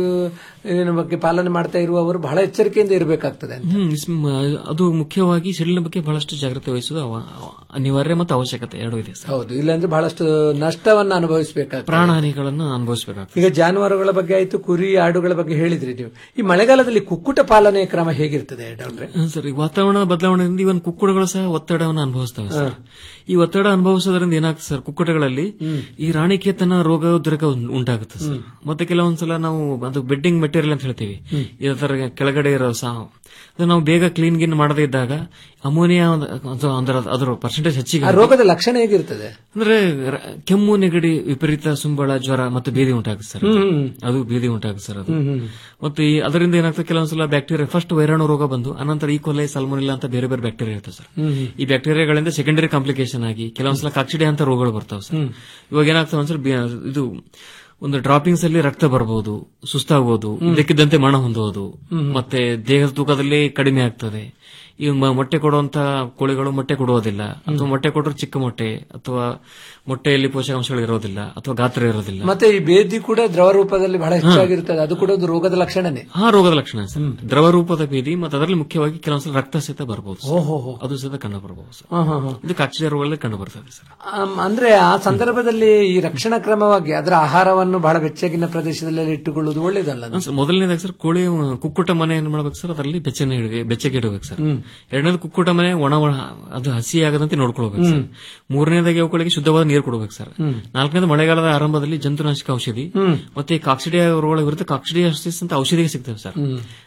ಏನ ಬಗ್ಗೆ ಪಾಲನೆ ಮಾಡ್ತಾ ಇರುವವರು ಬಹಳ ಎಚ್ಚರಿಕೆಯಿಂದ ಇರಬೇಕಾಗ್ತದೆ ಹ್ಮ್ ಇಸ್- ಮ- ಅದು ಮುಖ್ಯವಾಗಿ ಸಿಡಿಲಿನ ಬಗ್ಗೆ ಬಹಳಷ್ಟು ಜಾಗ್ರತೆ ವಹಿಸುವುದು ಅವ- ಅನಿವಾರ್ಯ ಮತ್ತು ಅವಶ್ಯಕತೆ ಎರಡೂ ಇದೆ ಸರ್ ಹೌದು ಇಲ್ಲಾಂದ್ರೆ ಬಹಳಷ್ಟು ನಷ್ಟವನ್ನ ಅನುಭವಿಸಬೇಕಾಗ್ತದೆ ಪ್ರಾಣಹಾನಿಗಳನ್ನು ಅನುಭವಿಸಬೇಕಾಗ್ತದೆ ಈಗ ಜಾನುವಾರುಗಳ ಬಗ್ಗೆ ಆಯ್ತು ಕುರಿ ಆಡುಗಳ ಬಗ್ಗೆ ಹೇಳಿದ್ರಿ ನೀವು ಈ ಮಳೆಗಾಲದಲ್ಲಿ ಕುಕ್ಕುಟ ಪಾಲನೆ ಕ್ರಮ ಹೇಗಿರ್ತದೆ ಡಾಕ್ಟ್ರೆ ಹ್ಮ್ ಸರ್ ಈ ವಾತಾವರಣ ಬದಲಾವಣೆಯಿಂದ ಇವನ್ ಕುಕ್ಕುಟಗಳು ಸಹ ಒತ್ತಡವನ್ನು ಅನುಭವಿಸ್ತವೆ ಸರ್ ಈ ಒತ್ತಡ ಅನುಭವಿಸೋದ್ರಿಂದ ಏನಾಗ್ತದೆ ಸರ್ ಕುಕ್ಕುಟಗಳಲ್ಲಿ ಈ ರಾಣಿಕೇತನ ರೋಗ ಉದ್ರೇಕ ಉಂ- ಉಂಟಾಗುತ್ತೆ ಸರ್ ಮತ್ತೆ ಕೆಲವೊಂದ್ಸಲ ನಾವು ಅದು ಬೆಡ್ಡಿಂಗ್ ಮೆಟೀರಿಯಲ್ ಅಂತ ಹೇಳ್ತೀವಿ ಇದರ ಕೆಳಗಡೆ ಇರೋ ಸಹ ಅದು ನಾವು ಬೇಗ ಕ್ಲೀನ್ ಗಿನ್ ಮಾಡದೇ ಇದ್ದಾಗ ಅಮೋನಿಯಾ ಒಂದು- ಅದು ಅದರ ಅದರ ಪರ್ಸೆಂಟೇಜ್ ಹೆಚ್ಚಿಗೆ ಆ ರೋಗದ ಲಕ್ಷಣ ಹೇಗಿರ್ತದೆ ಅಂದ್ರೆ ರ- ಕೆಮ್ಮು ನೆಗಡಿ ವಿಪರೀತ ಸುಂಬಳ ಜ್ವರ ಮತ್ತು ಬೇದಿ ಉಂಟಾಗುತ್ತೆ ಸರ್ ಅದು. ಹ್ಮ್. ಅದು ಬೇದಿ ಉಂಟಾಗುತ್ತೆ ಸರ್ ಅದು ಹ್ಮ್, ಹ್ಮ್. ಮತ್ತು ಈ ಅದರಿಂದ ಏನಾಗ್ತದೆ ಕೆಲವೊಂದ್ಸಲ ಬ್ಯಾಕ್ಟೀರಿಯಾ ಫಸ್ಟ್ ವೈರಾಣು ರೋಗ ಬಂದು ಅನಂತರ ಈ ಕೊಲೆ ಸಲ್ಮೋನಿಲ್ಲ ಅಂತ ಬೇರೆ ಬೇರೆ ಬ್ಯಾಕ್ಟೀರಿಯಾ ಇರ್ತದೆ ಸರ್ ಹ್ಮ್, ಹ್ಮ್. ಈ ಬ್ಯಾಕ್ಟೀರಿಯಾಗಳಿಂದ ಸೆಕೆಂಡರಿ ಕಾಂಪ್ಲಿಕೇಶನ್ ಆಗಿ ಕೆಲವೊಂದ್ಸಲ ಕಾಕ್ಸಿಡೆ ಅಂತ ರೋಗಗಳು ಬರ್ತಾವೆ ಸರ್ ಹ್ಮ್. ಇವಾಗ ಏನಾಗ್ತದೆ ಒಂದ್ಸಲ ಬಿ- ಇದು ಒಂದು ಡ್ರಾಪಿಂಗ್ಸ್ ಅಲ್ಲಿ ರಕ್ತ ಬರಬಹುದು ಸುಸ್ತಾಗಬಹುದು ಇದಕ್ಕಿದ್ದಂತೆ ಮರಣ ಹೊಂದುವುದು ಹ್ಮ್. ಮತ್ತೆ ದೇಹದ ತೂಕದಲ್ಲಿ ಕಡಿಮೆ ಆಗ್ತದೆ ಈ ಮ- ಮೊಟ್ಟೆ ಕೊಡುವಂತ ಕೋಳಿಗಳು ಮೊಟ್ಟೆ ಕೊಡುವುದಿಲ್ಲ ಅಥವಾ ಮೊಟ್ಟೆ ಕೊಟ್ಟರು ಚಿಕ್ಕ ಮೊಟ್ಟೆ ಅಥವಾ ಮೊಟ್ಟೆಯಲ್ಲಿ ಪೋಷಕಾಂಶಗಳು ಇರೋದಿಲ್ಲ ಅಥವಾ ಗಾತ್ರ ಇರೋದಿಲ್ಲ ಮತ್ತೆ ಈ ಬೇದಿ ಕೂಡ ದ್ರವ ರೂಪದಲ್ಲಿ ಬಹಳ ಹೆಚ್ಚಾಗಿರ್ತದೆ ಅದು ಕೂಡ ಒಂದು ರೋಗದ ಲಕ್ಷಣನೇ ಆ ರೋಗದ ಲಕ್ಷಣ ಸರ್ ದ್ರವ ರೂಪದ ಭೇದಿ ಮತ್ತು ಅದರಲ್ಲಿ ಮುಖ್ಯವಾಗಿ ಕೆಲವೊಂದ್ಸಲ ರಕ್ತ ಸಹಿತ ಬರಬಹುದು ಸರ್. ಓಹೋ ಹೋ. ಅದು ಸಹಿತ ಕಂಡು ಬರಬಹುದು ಸರ್ ಹಾ, ಹಾ, ಹಾ. ಇದು ಕಾಕ್ಸಿಡಿಯಾ ರೋಗದಲ್ಲಿ ಕಂಡು ಬರ್ತದೆ ಸರ್ ಆಮ್, ಅಂದ್ರೆ ಆ ಸಂದರ್ಭದಲ್ಲಿ ಈ ರಕ್ಷಣಾ ಕ್ರಮವಾಗಿ ಅದರ ಆಹಾರವನ್ನು ಬಹಳ ಬೆಚ್ಚಗಿನ ಪ್ರದೇಶದಲ್ಲಿ ಇಟ್ಟುಕೊಳ್ಳುವುದು ಒಳ್ಳೇದಲ್ಲ ಅದು? ಹಾ, ಸರ್, ಮೊದಲನೇದಾಗಿ ಸರ್ ಕೋಳಿ ಅಹ್, ಕುಕ್ಕುಟ ಮನೆ ಏನ್ ಮಾಡ್ಬೇಕು ಸರ್ ಅದರಲ್ಲಿ ಬೆಚ್ಚನೆ ಇಡಬೇಕು ಬೆಚ್ಚಗೆ ಇಡಬೇಕು ಸರ್ ಹ್ಮ್. ಎರಡನೇದು ಕುಕ್ಕುಟ ಮನೆ ಒಣ ಒಣ ಅದು ಹಸಿ ಆಗದಂತೆ ನೋಡ್ಕೊಳ್ಬೇಕು ಸರ್ ಮೂರನೇದಾಗಿ ಅವುಗಳಿಗೆ ಶುದ್ಧವಾದ ನೀರು ಕೊಡಬೇಕು ಸರ್ ಹ್ಮ್. ನಾಲ್ಕನೇದು ಮಳೆಗಾಲದ ಆರಂಭದಲ್ಲಿ ಜಂತುನಾಶಕ ಔಷಧಿ ಹ್ಮ್. ಮತ್ತೆ ಕಾಕ್ಸಿಡಿಯಾ ರೋಗಗಳ ವಿರುದ್ಧ ಕಾಕ್ಸಿಡಿಯಾಸಿಸ್ ಅಂತ ಔಷಧಿಗೆ ಸಿಗ್ತವೆ ಸರ್ ಹ್ಮ್.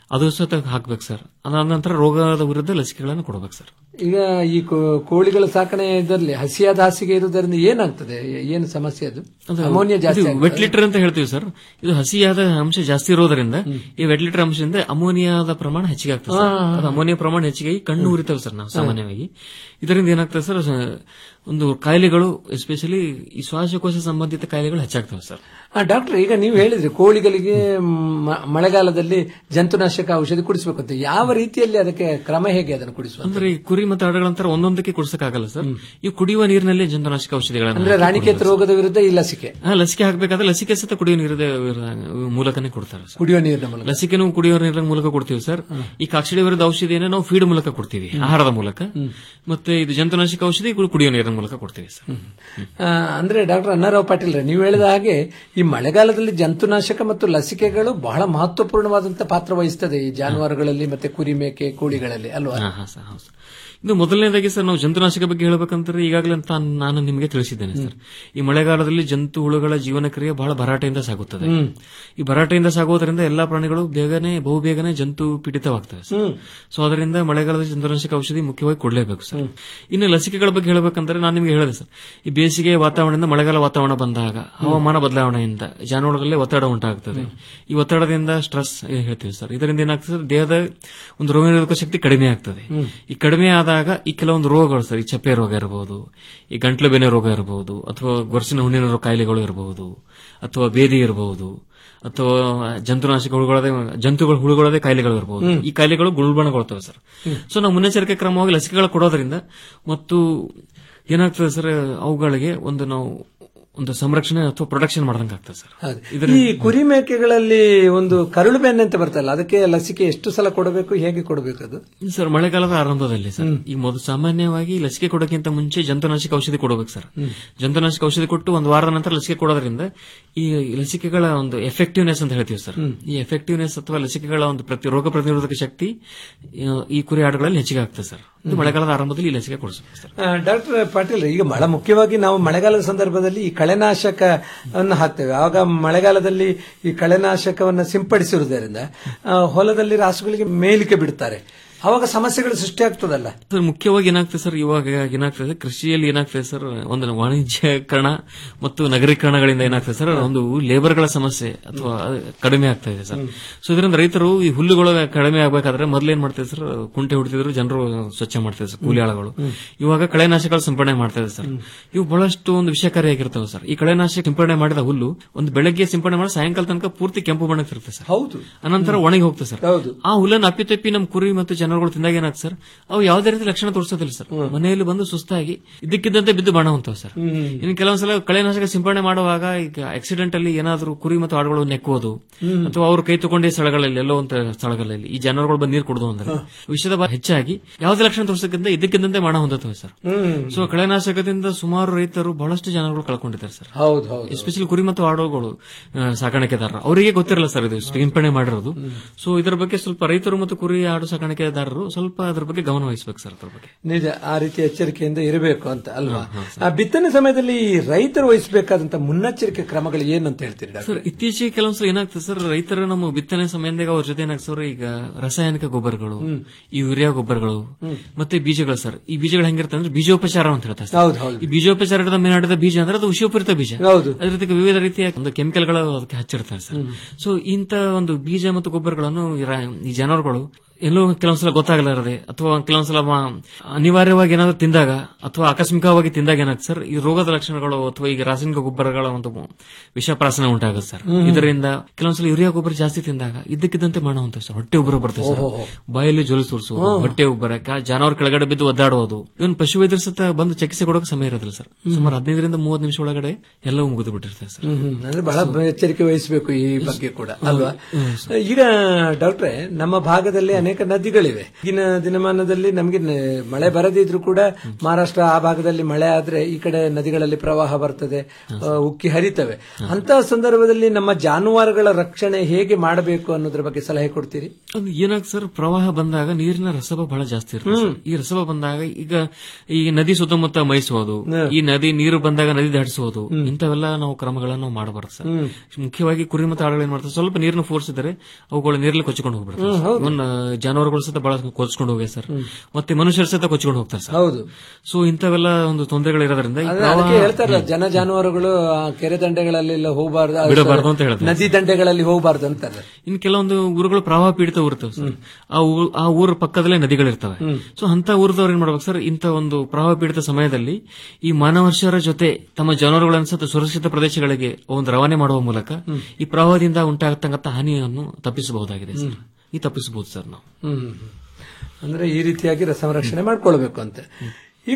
ಅದು ಸಹ ಹಾಕ್ಬೇಕು ಸರ್ ಅದಾದ ನಂತರ ರೋಗದ ವಿರುದ್ಧ ಲಸಿಕೆಗಳನ್ನು ಕೊಡಬೇಕು ಸರ್ ಈಗ ಈ ಕೋ- ಕೋಳಿಗಳ ಸಾಕಣೆ ಇದರಲ್ಲಿ ಹಸಿಯಾದ ಹಾಸಿಗೆ ಇರುವುದರಿಂದ ಏನಾಗ್ತದೆ ಏನು ಸಮಸ್ಯೆ ಅದು ಅಮೋನಿಯಾ ಜಾಸ್ತಿ ಆಗುತ್ತಾ? ವೆಟ್ ಲೀಟರ್ ಅಂತ ಹೇಳ್ತೀವಿ ಸರ್ ಇದು ಹಸಿಯಾದ ಅಂಶ ಜಾಸ್ತಿ ಇರೋದರಿಂದ ಈ ವೆಟ್ ಲೀಟರ್ ಅಂಶದಿಂದ ಅಮೋನಿಯಾದ ಪ್ರಮಾಣ ಹೆಚ್ಚಿಗೆ ಆಗ್ತದೆ ಸರ್. ಹಾ, ಹಾ, ಅದು ಅಮೋನಿಯಾ ಪ್ರಮಾಣ ಹೆಚ್ಚಿಗೆ ಆಗಿ ಕಣ್ಣು ಉರಿತವೆ ಸರ್ ನಾವು ಸಾಮಾನ್ಯವಾಗಿ ಇದರಿಂದ ಏನಾಗ್ತದೆ ಸರ್ ಸ- ಒಂದು ಕಾಯಿಲೆಗಳು ಎಸ್ಪೆಷಲಿ ಈ ಶ್ವಾಸಕೋಶ ಸಂಬಂಧಿತ ಕಾಯಿಲೆಗಳು ಹೆಚ್ಚಾಗ್ತವೆ ಸರ್ ಆ, ಡಾಕ್ಟರ್ ಈಗ ನೀವು ಹೇಳಿದ್ರಿ ಕೋಳಿಗಳಿಗೆ ಮ- ಮಳೆಗಾಲದಲ್ಲಿ ಜಂತುನಾಶಕ ಔಷಧಿ ಕುಡಿಸಬೇಕು ಅಂತ ಯಾವ ರೀತಿಯಲ್ಲಿ ಅದಕ್ಕೆ ಕ್ರಮ ಹೇಗೆ ಅದನ್ನು ಕುಡಿಸುವ ಅಂದ್ರೆ ಈ ಕುರಿ ಮತ್ತು ಆಡುಗಳಂತರ ಒಂದೊಂದಕ್ಕೆ ಕುಡಿಸಕ್ಕಾಗಲ್ಲ ಸರ್ ಈ ಕುಡಿಯುವ ನೀರಿನಲ್ಲಿ ಜಂತುನಾಶಕ ಔಷಧಿಗಳನ್ನು ಅಂದ್ರೆ ಹಾಕಿ ರಾಣಿಕೇತ ಕೊಡ್ಬೇಕು ರೋಗದ ವಿರುದ್ಧ ಈ ಲಸಿಕೆ ಸರ್. ಹಾ, ಲಸಿಕೆ ಹಾಕಬೇಕಾದ್ರೆ ಲಸಿಕೆ ಸಹಿತ ಕುಡಿಯುವ ನೀರದ ಮೂಲಕನೇ ಕೊಡ್ತಾರೆ ಸರ್ ಕುಡಿಯುವ ನೀರಿನ ಮೂಲಕ ಲಸಿಕೆನೂ ಕುಡಿಯುವ ನೀರಿನ ಮೂಲಕ ಕೊಡ್ತೀವಿ ಸರ್ ಈ ಕಾಕ್ಷಡಿ ವಿರುದ್ಧ ಔಷಧಿಯನ್ನು ನಾವು ಫೀಡ್ ಮೂಲಕ ಕೊಡ್ತೀವಿ ಆಹಾರದ ಮೂಲಕ ಮತ್ತೆ ಇದು ಜಂತುನಾಶಕ ಔಷಧಿ ಕು- ಕುಡಿಯುವ ನೀರಿನ ಮೂಲಕ ಕೊಡ್ತೀವಿ ಸರ್ ಆ, ಅಂದ್ರೆ ಡಾಕ್ಟರ್ ಅನ್ನಾರಾವ್ ಪಾಟೀಲ್ ನೀವು ಹೇಳಿದ ಹಾಗೆ ಈ ಮಳೆಗಾಲದಲ್ಲಿ ಜಂತುನಾಶಕ ಮತ್ತು ಲಸಿಕೆಗಳು ಬಹಳ ಮಹತ್ವಪೂರ್ಣವಾದಂತಹ ಪಾತ್ರ ವಹಿಸ್ತದೆ ಈ ಜಾನುವಾರುಗಳಲ್ಲಿ ಮತ್ತೆ ಕುರಿ ಮೇಕೆ ಕೋಳಿಗಳಲ್ಲಿ ಅಲ್ವಾ ಹಾ, ಹಾ, ಸರ್, ಹೌದು ಸರ್. ಇದು ಮೊದಲನೇದಾಗಿ ಸರ್ ನಾವು ಜಂತುನಾಶಕ ಬಗ್ಗೆ ಹೇಳಬೇಕಂದ್ರೆ ಈಗಾಗಲೇ ಅಂತ ನಾನು ನಿಮಗೆ ತಿಳಿಸಿದ್ದೇನೆ ಸರ್ ಈ ಮಳೆಗಾಲದಲ್ಲಿ ಜಂತು ಹುಳುಗಳ ಜೀವನ ಕ್ರಿಯೆ ಬಹಳ ಭರಾಟೆಯಿಂದ ಸಾಗುತ್ತದೆ ಹ್ಮ್. ಈ ಭರಾಟೆಯಿಂದ ಸಾಗುವುದರಿಂದ ಎಲ್ಲಾ ಪ್ರಾಣಿಗಳು ಬೇಗನೆ ಬಹು ಬೇಗನೆ ಜಂತು ಪೀಡಿತವಾಗ್ತವೆ ಸರ್ ಹ್ಮ್. ಸೊ ಅದರಿಂದ ಮಳೆಗಾಲದ ಜಂತುನಾಶಕ ಔಷಧಿ ಮುಖ್ಯವಾಗಿ ಕೊಡಲೇಬೇಕು ಸರ್ ಇನ್ನು ಲಸಿಕೆಗಳ ಬಗ್ಗೆ ಹೇಳಬೇಕಂದ್ರೆ ನಾನು ನಿಮಗೆ ಹೇಳಿದೆ ಸರ್ ಈ ಬೇಸಿಗೆ ವಾತಾವರಣದಿಂದ ಮಳೆಗಾಲ ವಾತಾವರಣ ಬಂದಾಗ ಹವಾಮಾನ ಬದಲಾವಣೆಯಿಂದ ಜಾನುವಾರುಗಳಲ್ಲಿ ಒತ್ತಡ ಉಂಟಾಗ್ತದೆ ಈ ಒತ್ತಡದಿಂದ ಸ್ಟ್ರೆಸ್ ಹೇಳ್ತೀವಿ ಸರ್ ಇದರಿಂದ ಏನಾಗ್ತದೆ ಸರ್, ದೇಹದ ಒಂದು ರೋಗ ನಿರೋಧಕ ಶಕ್ತಿ ಕಡಿಮೆ ಆಗ್ತದೆ ಹ್ಮ್. ಈ ಕಡಿಮೆ ಆದಾಗ ಈ ಕೆಲವೊಂದು ರೋಗಗಳು ಸರ್ ಈ ಚಪ್ಪೆ ರೋಗ ಇರಬಹುದು ಈ ಗಂಟ್ಲು ಬೆನೆ ರೋಗ ಇರಬಹುದು ಅಥವಾ ಗೊರಸಿನ ಹುಣ್ಣಿನ ರೋಗ ಕಾಯಿಲೆಗಳು ಇರಬಹುದು ಅಥವಾ ಬೇದಿ ಇರಬಹುದು ಅಥವಾ ಜಂತುನಾಶಕ ಹುಳುಗಳದೇ ಜಂತುಗಳ ಹುಳುಗಳದೇ ಕಾಯಿಲೆಗಳು ಇರಬಹುದು ಹ್ಮ್. ಈ ಕಾಯಿಲೆಗಳು ಗುಲ್ಬಣಗೊಳ್ತವೆ ಸರ್ ಹ್ಮ್. ಸೊ ನಾವು ಮುನ್ನೆಚ್ಚರಿಕೆ ಕ್ರಮವಾಗಿ ಲಸಿಕೆಗಳು ಕೊಡೋದ್ರಿಂದ ಮತ್ತು ಏನಾಗ್ತದೆ ಸರ್ ಅವುಗಳಿಗೆ ಒಂದು ನಾವು ಒಂದು ಸಂರಕ್ಷಣೆ ಅಥವಾ ಪ್ರೊಟೆಕ್ಷನ್ ಮಾಡ್ದಂಗೆ ಆಗ್ತದೆ ಸರ್ ಹೌದು. ಈ ಕುರಿ ಮೇಕೆಗಳಲ್ಲಿ ಒಂದು ಕರುಳು ಬೆನ್ನೆ ಅಂತ ಬರ್ತಲ್ಲ ಅದಕ್ಕೆ ಲಸಿಕೆ ಎಷ್ಟು ಸಲ ಕೊಡಬೇಕು ಹೇಗೆ ಕೊಡಬೇಕು ಅದು ಸರ್ ಮಳೆಗಾಲದ ಆರಂಭದಲ್ಲಿ ಸರ್ ಈ ಮೊದಲು ಸಾಮಾನ್ಯವಾಗಿ ಲಸಿಕೆ ಕೊಡೋಕ್ಕಿಂತ ಮುಂಚೆ ಜಂತುನಾಶಕ ಔಷಧಿ ಕೊಡಬೇಕು ಸರ್ ಹ್ಮ್. ಜಂತುನಾಶಕ ಔಷಧಿ ಕೊಟ್ಟು ಒಂದು ವಾರದ ನಂತರ ಲಸಿಕೆ ಕೊಡೋದ್ರಿಂದ ಈ ಲಸಿಕೆಗಳ ಒಂದು ಎಫೆಕ್ಟಿವ್ನೆಸ್ ಅಂತ ಹೇಳ್ತೀವಿ ಸರ್ ಹ್ಮ್. ಈ ಎಫೆಕ್ಟಿವ್ನೆಸ್ ಅಥವಾ ಲಸಿಕೆಗಳ ಒಂದು ಪ್ರತಿ ರೋಗ ಪ್ರತಿರೋಧಕ ಶಕ್ತಿ ಆ, ಈ ಕುರಿ ಆಡುಗಳಲ್ಲಿ ಹೆಚ್ಚಿಗೆ ಆಗ್ತದೆ ಸರ್ ಇದು ಹ್ಮ್. ಮಳೆಗಾಲದ ಆರಂಭದಲ್ಲಿ ಈ ಲಸಿಕೆ ಕೊಡಿಸಬೇಕು ಸರ್ ಆ, ಡಾಕ್ಟರ್ ಪಾಟೀಲ್ ಈಗ ಬಹಳ ಮುಖ್ಯವಾಗಿ ನಾವು ಮಳೆಗಾಲದ ಸಂದರ್ಭದಲ್ಲಿ ಈ ಕಳೆನಾಶಕವನ್ನು ಹಾಕ್ತೇವೆ ಆಗ ಮಳೆಗಾಲದಲ್ಲಿ ಈ ಕಳೆನಾಶಕವನ್ನು ಸಿಂಪಡಿಸಿರುವುದರಿಂದ ಆ, ಹೊಲದಲ್ಲಿ ರಾಸುಗಳಿಗೆ ಮೇಲಿಕೆ ಬಿಡುತ್ತಾರೆ ಅವಾಗ ಸಮಸ್ಯೆಗಳು ಸೃಷ್ಟಿಯಾಗ್ತದಲ್ಲ ಸರ್ ಮುಖ್ಯವಾಗಿ ಏನಾಗ್ತದೆ ಸರ್ ಇವಾಗ ಏನಾಗ್ತದೆ ಕೃಷಿಯಲ್ಲಿ ಏನಾಗ್ತದೆ ಸರ್ ಒಂದು ವಾಣಿಜ್ಯೀಕರಣ ಮತ್ತು ನಗರೀಕರಣಗಳಿಂದ ಏನಾಗ್ತದೆ ಸರ್ ಒಂದು ಲೇಬರ್ಗಳ ಸಮಸ್ಯೆ ಅಥವಾ ಅದು ಕಡಿಮೆ ಆಗ್ತಾ ಇದೆ ಸರ್ ಸೊ ಇದರಿಂದ ರೈತರು ಈ ಹುಲ್ಲುಗಳು ಕಡಿಮೆ ಆಗ್ಬೇಕಾದ್ರೆ ಮೊದಲು ಏನ್ ಮಾಡ್ತಾರೆ ಸರ್ ಕುಂಟೆ ಹೊಡಿತಿದ್ರು ಜನರು ಸ್ವಚ್ಛ ಮಾಡ್ತಾರೆ ಸರ್ ಕೂಲಿ ಆಳುಗಳು ಇವಾಗ ಕಳೆನಾಶಕಗಳು ಸಿಂಪಡಣೆ ಮಾಡ್ತಾ ಇದೆ ಸರ್ ಇವು ಬಹಳಷ್ಟು ಒಂದು ವಿಷಕಾರಿಯಾಗಿರ್ತವೆ ಸರ್ ಈ ಕಳೆನಾಶಕ ಸಿಂಪಡಣೆ ಮಾಡಿದ ಹುಲ್ಲು ಒಂದು ಬೆಳಗ್ಗೆ ಸಿಂಪಡಣೆ ಮಾಡಿ ಸಾಯಂಕಾಲ ತನಕ ಪೂರ್ತಿ ಕೆಂಪು ಬಣ್ಣಕ್ಕೆ ಇರುತ್ತೆ ಸರ್ ಹೌದು ಅನಂತರ ಒಣಗಿ ಹೋಗ್ತದೆ ಸರ್ ಹೌದು ಆ ಹುಲ್ಲನ್ನು ಅಪ್ಪಿತಪ್ಪಿ ನಮ್ಮ ಕುರಿ ಮತ್ತು ಜನರುಗಳು ತಿಂದಾಗ ಏನಾಗ್ತದೆ ಸರ್ ಅವು ಯಾವುದೇ ರೀತಿ ಲಕ್ಷಣ ತೋರಿಸೋದಿಲ್ಲ ಸರ್ ಮನೆಯಲ್ಲಿ ಬಂದು ಸುಸ್ತಾಗಿ ಇದ್ದಕ್ಕಿದ್ದಂತೆ ಬಿದ್ದು ಬಾಣ ಹೊಂತವೆ ಸರ್ ಹ್ಮ್. ಇನ್ನು ಕೆಲವೊಂದ್ಸಲ ಕಳೆನಾಶಕ ಸಿಂಪಡಣೆ ಮಾಡುವಾಗ ಈಗ ಆಕ್ಸಿಡೆಂಟ್ ಅಲ್ಲಿ ಏನಾದರೂ ಕುರಿ ಮತ್ತು ಆಡುಗಳು ನೆಕ್ಕೋದು ಹ್ಮ್. ಅಥವಾ ಅವರು ಕೈ ತಗೊಂಡ ಸ್ಥಳಗಳಲ್ಲಿ ಎಲ್ಲೋ ಒಂದು ಸ್ಥಳಗಳಲ್ಲಿ ಈ ಜನರುಗಳು ಬಂದು ನೀರು ಕುಡಿದು ಅಂದ್ರೆ ವಿಷಯದ ಭಾರ ಹೆಚ್ಚಾಗಿ ಯಾವುದೇ ಲಕ್ಷಣ ತೋರಿಸಕ್ಕಿಂತ ಇದ್ದಕ್ಕಿದ್ದಂತೆ ಬಾಣ ಹೊಂದುತ್ತವೆ ಸರ್ ಹ್ಮ್. ಸೊ ಕಳೆನಾಶಕದಿಂದ ಸುಮಾರು ರೈತರು ಬಹಳಷ್ಟು ಜನಗಳು ಕಳ್ಕೊಂಡಿದ್ದಾರೆ ಸರ್ ಹೌದು ಹೌದು ಎಸ್ಪೆಷಲಿ ಕುರಿ ಮತ್ತು ಆಡುಗಳು ಆ, ಸಾಕಾಣಿಕೆದಾರರು ಅವರಿಗೆ ಗೊತ್ತಿರಲ್ಲ ಸರ್ ಇದು ಸಿಂಪಡಣೆ ಮಾಡಿರೋದು ಸೊ ಇದರ ಬಗ್ಗೆ ಸ್ವಲ್ಪ ರೈತರು ಮತ್ತು ಕುರಿ ಆಡು ಸಾಕಾಣಿಕೆದಾರರು ಸ್ವಲ್ಪ ಅದ್ರ ಬಗ್ಗೆ ಗಮನ ವಹಿಸಬೇಕು ಸರ್ ಅದ್ರ ಬಗ್ಗೆ ನಿಜ ಆ ರೀತಿ ಎಚ್ಚರಿಕೆಯಿಂದ ಇರಬೇಕು ಅಂತ ಅಲ್ವಾ ಆ ಬಿತ್ತನೆ ಸಮಯದಲ್ಲಿ ಈ ರೈತರು ವಹಿಸಬೇಕಾದಂತ ಮುನ್ನೆಚ್ಚರಿಕೆ ಕ್ರಮಗಳು ಏನು ಅಂತ ಹೇಳ್ತೀರಿ ಡಾಕ್ಟರ್ ಸರ್ ಇತ್ತೀಚೆಗೆ ಕೆಲವೊಂದ್ಸಲ ಏನಾಗ್ತದೆ ಸರ್ ರೈತರು ನಮ್ಮ ಬಿತ್ತನೆ ಸಮಯದಾಗ ಅವ್ರ ಜೊತೆ ಏನಾಗ್ತದೆ ಸರ್ ಈಗ ರಾಸಾಯನಿಕ ಗೊಬ್ಬರಗಳು ಈ ಯೂರಿಯಾ ಗೊಬ್ಬರಗಳು ಮತ್ತೆ ಬೀಜಗಳು ಸರ್ ಈ ಬೀಜಗಳು ಹೆಂಗಿರ್ತದೆ ಅಂದ್ರೆ ಬೀಜೋಪಚಾರ ಅಂತ ಹೇಳ್ತಾರೆ ಸರ್. ಹೌದು, ಹೌದು. ಈ ಬೀಜೋಪಚಾರದ ಮೇಲಾಡಿದ ಬೀಜ ಅಂದ್ರೆ ಅದು ವಿಷೋಪರಿತ ಬೀಜ ಹೌದು. ಅದೇ ರೀತಿ ವಿವಿಧ ರೀತಿಯ ಒಂದು ಕೆಮಿಕಲ್ಗಳು ಅದಕ್ಕೆ ಹಚ್ಚಿರ್ತಾರೆ ಸರ್ ಸೊ ಇಂತ ಒಂದು ಬೀಜ ಮತ್ತು ಗೊಬ್ಬರಗಳನ್ನು ಈ ರಾ- ಈ ಜಾನುವಾರುಗಳು ಎಲ್ಲೋ ಕೆಲವೊಂದ್ಸಲ ಗೊತ್ತಾಗಲಾರದೆ ಅಥವಾ ಕೆಲವೊಂದ್ಸಲ ಮ- ಅನಿವಾರ್ಯವಾಗಿ ಏನಾದ್ರು ತಿಂದಾಗ ಅಥವಾ ಆಕಸ್ಮಿಕವಾಗಿ ತಿಂದಾಗ ಏನಾಗ್ತದೆ ಸರ್ ಈ ರೋಗದ ಲಕ್ಷಣಗಳು ಅಥವಾ ಈಗ ರಾಸಾಯನಿಕ ಗೊಬ್ಬರಗಳ ಒಂದು ವಿಷಪ್ರಾಸನ ಉಂಟಾಗುತ್ತೆ ಸರ್ ಹ್ಮ್. ಇದರಿಂದ ಕೆಲವೊಂದ್ಸಲ ಯೂರಿಯಾ ಗೊಬ್ಬರ ಜಾಸ್ತಿ ತಿಂದಾಗ ಇದ್ದಕ್ಕಿದ್ದಂತೆ ಮಾಡುವಂತ ಸರ್ ಹೊಟ್ಟೆ ಉಬ್ಬರ ಬರ್ತದೆ ಸರ್ ಓಹೋ. ಬಾಯಲ್ಲಿ ಜೊಲು ಸುರಿಸುವುದು ಹ್ಮ್. ಹೊಟ್ಟೆ ಉಬ್ಬರ ಕಾ- ಜಾನುವಾರು ಕೆಳಗಡೆ ಬಿದ್ದು ಒದ್ದಾಡುವುದು ಇವನ್ ಪಶು ವೈದ್ಯರ ಸತ ಬಂದು ಚಿಕಿತ್ಸೆ ಕೊಡೋಕೆ ಸಮಯ ಇರೋದಿಲ್ಲ ಸರ್ ಸುಮಾರು ಹದಿನೈದರಿಂದ ಮೂವತ್ತು ನಿಮಿಷ ಒಳಗಡೆ ಎಲ್ಲವೂ ಮುಗಿದು ಬಿಟ್ಟಿರ್ತದೆ ಸರ್ ಹ್ಮ್, ಹ್ಮ್. ಅಂದ್ರೆ ಬಹಳ ಎಚ್ಚರಿಕೆ ವಹಿಸಬೇಕು ಈ ಬಗ್ಗೆ ಕೂಡ ಅಲ್ವಾ ಈಗ ಡಾಕ್ಟ್ರೆ ನಮ್ಮ ಭಾಗದಲ್ಲಿ ಅನೇಕ ಅನೇಕ ನದಿಗಳಿವೆ ಈಗಿನ ದಿನಮಾನದಲ್ಲಿ ನಮಗೆ ನ- ಮಳೆ ಬರದಿದ್ರು ಕೂಡ ಮಹಾರಾಷ್ಟ್ರ ಆ ಭಾಗದಲ್ಲಿ ಮಳೆ ಆದ್ರೆ ಈ ಕಡೆ ನದಿಗಳಲ್ಲಿ ಪ್ರವಾಹ ಬರ್ತದೆ ಆ, ಉಕ್ಕಿ ಹರಿತವೆ ಅಂತಹ ಸಂದರ್ಭದಲ್ಲಿ ನಮ್ಮ ಜಾನುವಾರುಗಳ ರಕ್ಷಣೆ ಹೇಗೆ ಮಾಡಬೇಕು ಅನ್ನೋದ್ರ ಬಗ್ಗೆ ಸಲಹೆ ಕೊಡ್ತೀರಿ ಅದು ಏನಾಗ್ ಸರ್ ಪ್ರವಾಹ ಬಂದಾಗ ನೀರಿನ ರಸಭ ಬಹಳ ಜಾಸ್ತಿ ಇರುತ್ತೆ ಸರ್. ಈ ರಸಭ ಬಂದಾಗ ಈಗ ಈ ನದಿ ಸುತ್ತಮುತ್ತ ಮೈಸೋದು ಈ ನದಿ ನೀರು ಬಂದಾಗ ನದಿ ದಾಟಿಸೋದು ಇಂಥವೆಲ್ಲ ನಾವು ಕ್ರಮಗಳನ್ನು ನಾವು ಮಾಡಬಾರ್ದು ಸರ್ ಮುಖ್ಯವಾಗಿ ಕುರಿ ಮತ್ತು ಆಡುಗಳು ಏನ್ ಮಾಡ್ತಾರೆ ಸ್ವಲ್ಪ ನೀರನ್ನು ಫೋರ್ಸ್ ಇದ್ರೆ ಅವುಗಳು ನೀರಲ್ಲಿ ಕೊಚ್ಚಿಕೊಂಡು ಹೋಗ್ಬಿಡ್ತಾರೆ ಹ್ಮ್, ಹೌದು. ಇವನ್ ಜಾನುವಾರುಗಳು ಸಹಿತ ಬಹಳ ಕೊಚ್ಕೊಂಡು ಹೋಗಿ ಸರ್ ಮತ್ತೆ ಮನುಷ್ಯರು ಸಹಿತ ಕೊಚ್ಕೊಂಡು ಹೋಗ್ತಾರೆ ಸರ್ ಹೌದು ಸೊ ಇಂಥವೆಲ್ಲ ಒಂದು ತೊಂದರೆಗಳು ಇರೋದ್ರಿಂದ ಈ ಅದೇ ಪ್ರವಾಹ- ಅದಕ್ಕೆ ಹೇಳ್ತಾರಲ್ಲ ಜನ ಜಾನುವಾರುಗಳು ಆ ಕೆರೆ ದಂಡೆಗಳಲ್ಲಿ ಹೋಗಬಾರ್ದು ಬಿಡಬಾರ್ದು ಅಂತ ಹೇಳ್ತಾರೆ. ನದಿ ದಂಡೆಗಳಲ್ಲಿ ಹೋಗಬಾರ್ದು ಅಂತಾರೆ ಇನ್ ಕೆಲವೊಂದು ಊರುಗಳು ಪ್ರವಾಹ ಪೀಡಿತ ಊರ್ತವೆ ಸರ್ ಆ ಊ- ಆ ಊರ ಪಕ್ಕದಲ್ಲೇ ನದಿಗಳಿರ್ತವೆ ಸೊ ಅಂತ ಊರದವ್ರು ಏನ್ ಮಾಡ್ಬೇಕು ಸರ್ ಇಂಥ ಒಂದು ಪ್ರವಾಹ ಪೀಡಿತ ಸಮಯದಲ್ಲಿ ಈ ಮಾನವರ್ಷರ ಜೊತೆ ತಮ್ಮ ಜಾನುವಾರುಗಳನ್ನು ಸಹ ಸುರಕ್ಷಿತ ಪ್ರದೇಶಗಳಿಗೆ ಒಂದು ರವಾನೆ ಮಾಡುವ ಮೂಲಕ ಈ ಪ್ರವಾಹದಿಂದ ಉಂಟಾಗತಕ್ಕಂಥ ಹಾನಿಯನ್ನು ತಪ್ಪಿಸಬಹುದಾಗಿದೆ ಸರ್ ಈ ತಪ್ಪಿಸಬಹುದು ಸರ್ ನಾವು ಹ್ಮ್ ಅಂದ್ರೆ ಈ ರೀತಿಯಾಗಿ ರ- ಸಂರಕ್ಷಣೆ ಮಾಡ್ಕೊಳ್ಬೇಕು ಅಂತ ಈಗ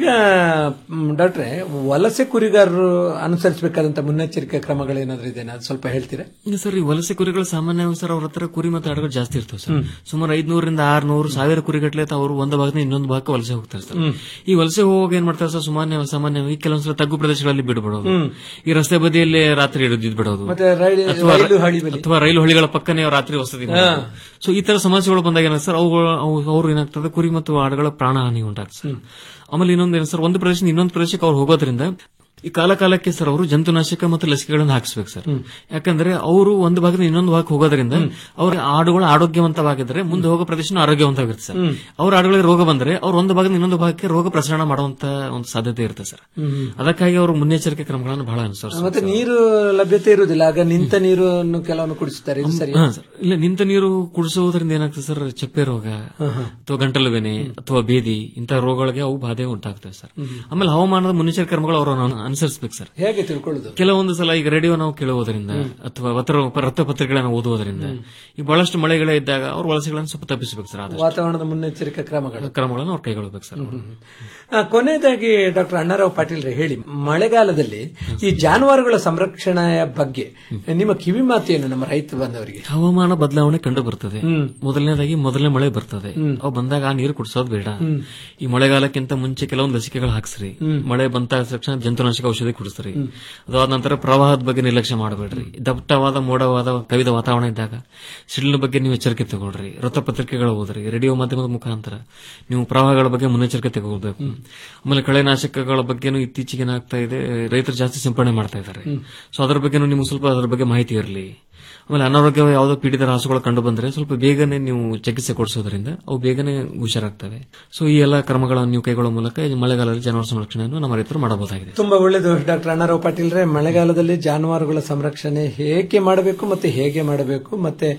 ಮ್, ಡಾಕ್ಟ್ರೆ ವಲಸೆ ಕುರಿಗಾರರು ಅನುಸರಿಸಬೇಕಾದಂತ ಮುನ್ನೆಚ್ಚರಿಕೆ ಕ್ರಮಗಳೇನಾದ್ರೂ ಇದೆ ಅದು ಸ್ವಲ್ಪ ಹೇಳ್ತೀರಾ ಈಗ ಸರ್ ಈ ವಲಸೆ ಕುರಿಗಳು ಸಾಮಾನ್ಯವಾಗಿ ಸರ್ ಅವ್ರ ಹತ್ರ ಕುರಿ ಮತ್ತು ಆಡುಗಳು ಜಾಸ್ತಿ ಇರ್ತವೆ ಸರ್ ಸುಮಾರು ಐದ್ನೂರಿಂದ ಆರ್ನೂರು ಸಾವಿರ ಕುರಿಗಟ್ಟಲೆ ಅವರು ಒಂದು ಭಾಗದಿಂದ ಇನ್ನೊಂದು ಭಾಗಕ್ಕೆ ವಲಸೆ ಹೋಗ್ತಾರೆ ಸರ್ ಹ್ಮ್. ಈ ವಲಸೆ ಹೋಗುವಾಗ ಏನ್ ಮಾಡ್ತಾರೆ ಸರ್ ಸಾಮಾನ್ಯ ಸಾಮಾನ್ಯವಾಗಿ ಕೆಲವೊಂದ್ಸಲ ತಗ್ಗು ಪ್ರದೇಶಗಳಲ್ಲಿ ಬಿಡ್ಬಿಡೋದು ಹ್ಮ್. ಈ ರಸ್ತೆ ಬದಿಯಲ್ಲಿ ರಾತ್ರಿ ಹಿಡಿದು ಬಿಡೋದು ಮತ್ತೆ ರೈಲು- ಅಥವಾ ರೈಲು ಹಳಿ ಬಳಿ. ಅಥವಾ ರೈಲು ಹಳಿಗಳ ಪಕ್ಕನೇ ರಾತ್ರಿ ವಸತಿ ಮಾಡೋದು. ಸೊ ಈ ತರ ಸಮಸ್ಯೆಗಳು ಬಂದಾಗ ಏನಾಗ್ತದೆ ಸರ್ ಅವುಗಳು ಅವು- ಅವ್ರು ಏನಾಗ್ತದೆ ಕುರಿ ಮತ್ತು ಆಡುಗಳ ಪ್ರಾಣ ಹಾನಿ ಉಂಟಾಗ್ತದೆ ಸರ್ ಆಮೇಲೆ ಇನ್ನೊಂದು ಏನು ಸರ್ ಒಂದು ಪ್ರದೇಶದಿಂದ ಇನ್ನೊಂದು ಪ್ರದೇಶಕ್ಕೆ ಅವ್ರು ಹೋಗೋದ್ರಿಂದ ಈ ಕಾಲ ಕಾಲಕ್ಕೆ ಸರ್ ಅವರು ಜಂತುನಾಶಕ ಮತ್ತು ಲಸಿಕೆಗಳನ್ನು ಹಾಕಿಸ್ಬೇಕು ಸರ್ ಯಾಕಂದ್ರೆ ಅವರು ಒಂದು ಭಾಗದಿಂದ ಇನ್ನೊಂದು ಭಾಗಕ್ಕೆ ಹೋಗೋದ್ರಿಂದ ಅವ್ರ ಆಡುಗಳು ಆರೋಗ್ಯವಂತವಾಗಿದ್ರೆ ಮುಂದೆ ಹೋಗೋ ಪ್ರದೇಶ ಆರೋಗ್ಯವಂತವಾಗಿರುತ್ತೆ ಸರ್ ಹ್ಮ್. ಅವ್ರ ಆಡುಗಳಿಗೆ ರೋಗ ಬಂದ್ರೆ ಅವ್ರು ಒಂದು ಭಾಗದಿಂದ ಇನ್ನೊಂದು ಭಾಗಕ್ಕೆ ರೋಗ ಪ್ರಸರಣ ಮಾಡುವಂತ ಒಂದು ಸಾಧ್ಯತೆ ಇರುತ್ತೆ ಸರ್ ಹ್ಮ್. ಅದಕ್ಕಾಗಿ ಅವರು ಮುನ್ನೆಚ್ಚರಿಕೆ ಕ್ರಮಗಳನ್ನು ಬಹಳ ಮತ್ತೆ ಅನುಸರಿಸ್ತಾರೆ ನೀರು ಲಭ್ಯತೆ ಇರುವುದಿಲ್ಲ ಆಗ ನಿಂತ ನೀರನ್ನು ಕೆಲವನ್ನು ಕುಡಿಸುತ್ತಾರೆ ಇದು ಸರಿ ಹಾ, ಸರ್. ಇಲ್ಲ ನಿಂತ ನೀರು ಕುಡಿಸುವುದರಿಂದ ಏನಾಗ್ತದೆ ಸರ್ ಚಪ್ಪೆ ರೋಗ ಅಥವಾ ಗಂಟಲು ಬೆನೆ ಅಥವಾ ಬೇದಿ ಇಂತಹ ರೋಗಗಳಿಗೆ ಅವು ಬಾಧೆ ಉಂಟಾಗ್ತವೆ ಸರ್ ಆಮೇಲೆ ಹವಾಮಾನದ ಮುನ್ನೆಚ್ಚರಿಕೆ ಕ್ರಮಗಳು ಅವರು ಅನುಸರಿಸಬೇಕು ಸರ್ ಹೇಗೆ ತಿಳ್ಕೊಳ್ಳೋದು ಕೆಲವೊಂದು ಸಲ ಈಗ ರೇಡಿಯೋ ನಾವು ಕೇಳುವುದರಿಂದ ಅಥವಾ ವತ್ರ ವೃತ್ತಪತ್ರಿಕೆಗಳನ್ನು ಓದುವುದರಿಂದ ಈ ಬಹಳಷ್ಟು ಮಳೆಗಳೇ ಇದ್ದಾಗ ಅವ್ರ ವಲಸೆಗಳನ್ನು ಸ್ವಲ್ಪ ತಪ್ಪಿಸಬೇಕು ಸರ್ ಆದಷ್ಟು ವಾತಾವರಣದ ಮುನ್ನೆಚ್ಚರಿಕೆ ಕ್ರಮಗಳು ಕ್ರಮಗಳನ್ನು ಅವ್ರು ಕೈಗೊಳ್ಳಬೇಕು ಸರ್ ಆ, ಕೊನೆಯದಾಗಿ ಡಾಕ್ಟರ್ ಅಣ್ಣಾರಾವ್ ಪಾಟೀಲ್ ಹೇಳಿ ಮಳೆಗಾಲದಲ್ಲಿ ಈ ಜಾನುವಾರುಗಳ ಸಂರಕ್ಷಣೆಯ ಬಗ್ಗೆ ನಿಮ್ಮ ಕಿವಿ ಮಾತೇನು ನಮ್ಮ ರೈತ ಬಂದವರಿಗೆ ಹವಾಮಾನ ಬದಲಾವಣೆ ಕಂಡು ಬರ್ತದೆ ಮೊದಲನೇದಾಗಿ ಮೊದಲನೇ ಮಳೆ ಬರ್ತದೆ ಅವು ಬಂದಾಗ ಆ ನೀರು ಕುಡಿಸೋದು ಬೇಡ ಹ್ಮ್. ಈ ಮಳೆಗಾಲಕ್ಕಿಂತ ಮುಂಚೆ ಕೆಲವೊಂದು ಲಸಿಕೆಗಳು ಹಾಕ್ಸ್ರಿ ಹ್ಮ್. ಮಳೆ ಬಂತ ತಕ್ಷಣ ಜಂತುನಾಶಕ ಔಷಧಿ ಕುಡಿಸ್ರಿ ಅದಾದ ನಂತರ ಪ್ರವಾಹದ ಬಗ್ಗೆ ನಿರ್ಲಕ್ಷ್ಯ ಮಾಡಬೇಡ್ರಿ ದಟ್ಟವಾದ ಮೋಡವಾದ ಕವಿದ ವಾತಾವರಣ ಇದ್ದಾಗ ಸಿಡಿಲಿನ ಬಗ್ಗೆ ನೀವು ಎಚ್ಚರಿಕೆ ತಗೊಳ್ರಿ ವೃತ್ತಪತ್ರಿಕೆಗಳು ಓದ್ರಿ ರೇಡಿಯೋ ಮಾಧ್ಯಮದ ಮುಖಾಂತರ ನೀವು ಪ್ರವಾಹಗಳ ಬಗ್ಗೆ ಮುನ್ನೆಚ್ಚರಿಕೆ ತಗೊಳ್ಬೇಕು ಆಮೇಲೆ ಕಳೆನಾಶಕಗಳ ಬಗ್ಗೆನೂ ಇತ್ತೀಚೆಗೆ ಏನಾಗ್ತಾ ಇದೆ ರೈತರು ಜಾಸ್ತಿ ಸಿಂಪಡಣೆ ಮಾಡ್ತಾ ಇದ್ದಾರೆ ಹ್ಮ್. ಸೊ ಅದ್ರ ಬಗ್ಗೆನೂ ನಿಮ್ಗೆ ಸ್ವಲ್ಪ ಅದ್ರ ಬಗ್ಗೆ ಮಾಹಿತಿ ಇರಲಿ ಆಮೇಲೆ ಅನಾರೋಗ್ಯ ಯಾವುದೋ ಪೀಡಿತ ರಾಸುಗಳು ಕಂಡು ಬಂದ್ರೆ ಸ್ವಲ್ಪ ಬೇಗನೆ ನೀವು ಚಿಕಿತ್ಸೆ ಕೊಡಿಸೋದ್ರಿಂದ ಅವು ಬೇಗನೆ ಹುಷಾರಾಗ್ತವೆ ಸೊ ಈ ಎಲ್ಲ ಕ್ರಮಗಳನ್ನು ನೀವು ಕೈಗೊಳ್ಳುವ ಮೂಲಕ ಈ ಮಳೆಗಾಲದಲ್ಲಿ ಜಾನುವಾರು ಸಂರಕ್ಷಣೆಯನ್ನು ನಮ್ಮ ರೈತರು ಮಾಡಬಹುದಾಗಿದೆ ತುಂಬಾ ಒಳ್ಳೆಯದು ಡಾಕ್ಟರ್ ಅಣ್ಣಾರಾವ್ ಪಾಟೀಲ್ರೆ ಮಳೆಗಾಲದಲ್ಲಿ ಜಾನುವಾರುಗಳ ಸಂರಕ್ಷಣೆ ಹೇಗೆ ಮಾಡಬೇಕು ಮತ್ತೆ ಹೇಗೆ ಮಾಡಬೇಕು ಮತ್ತೆ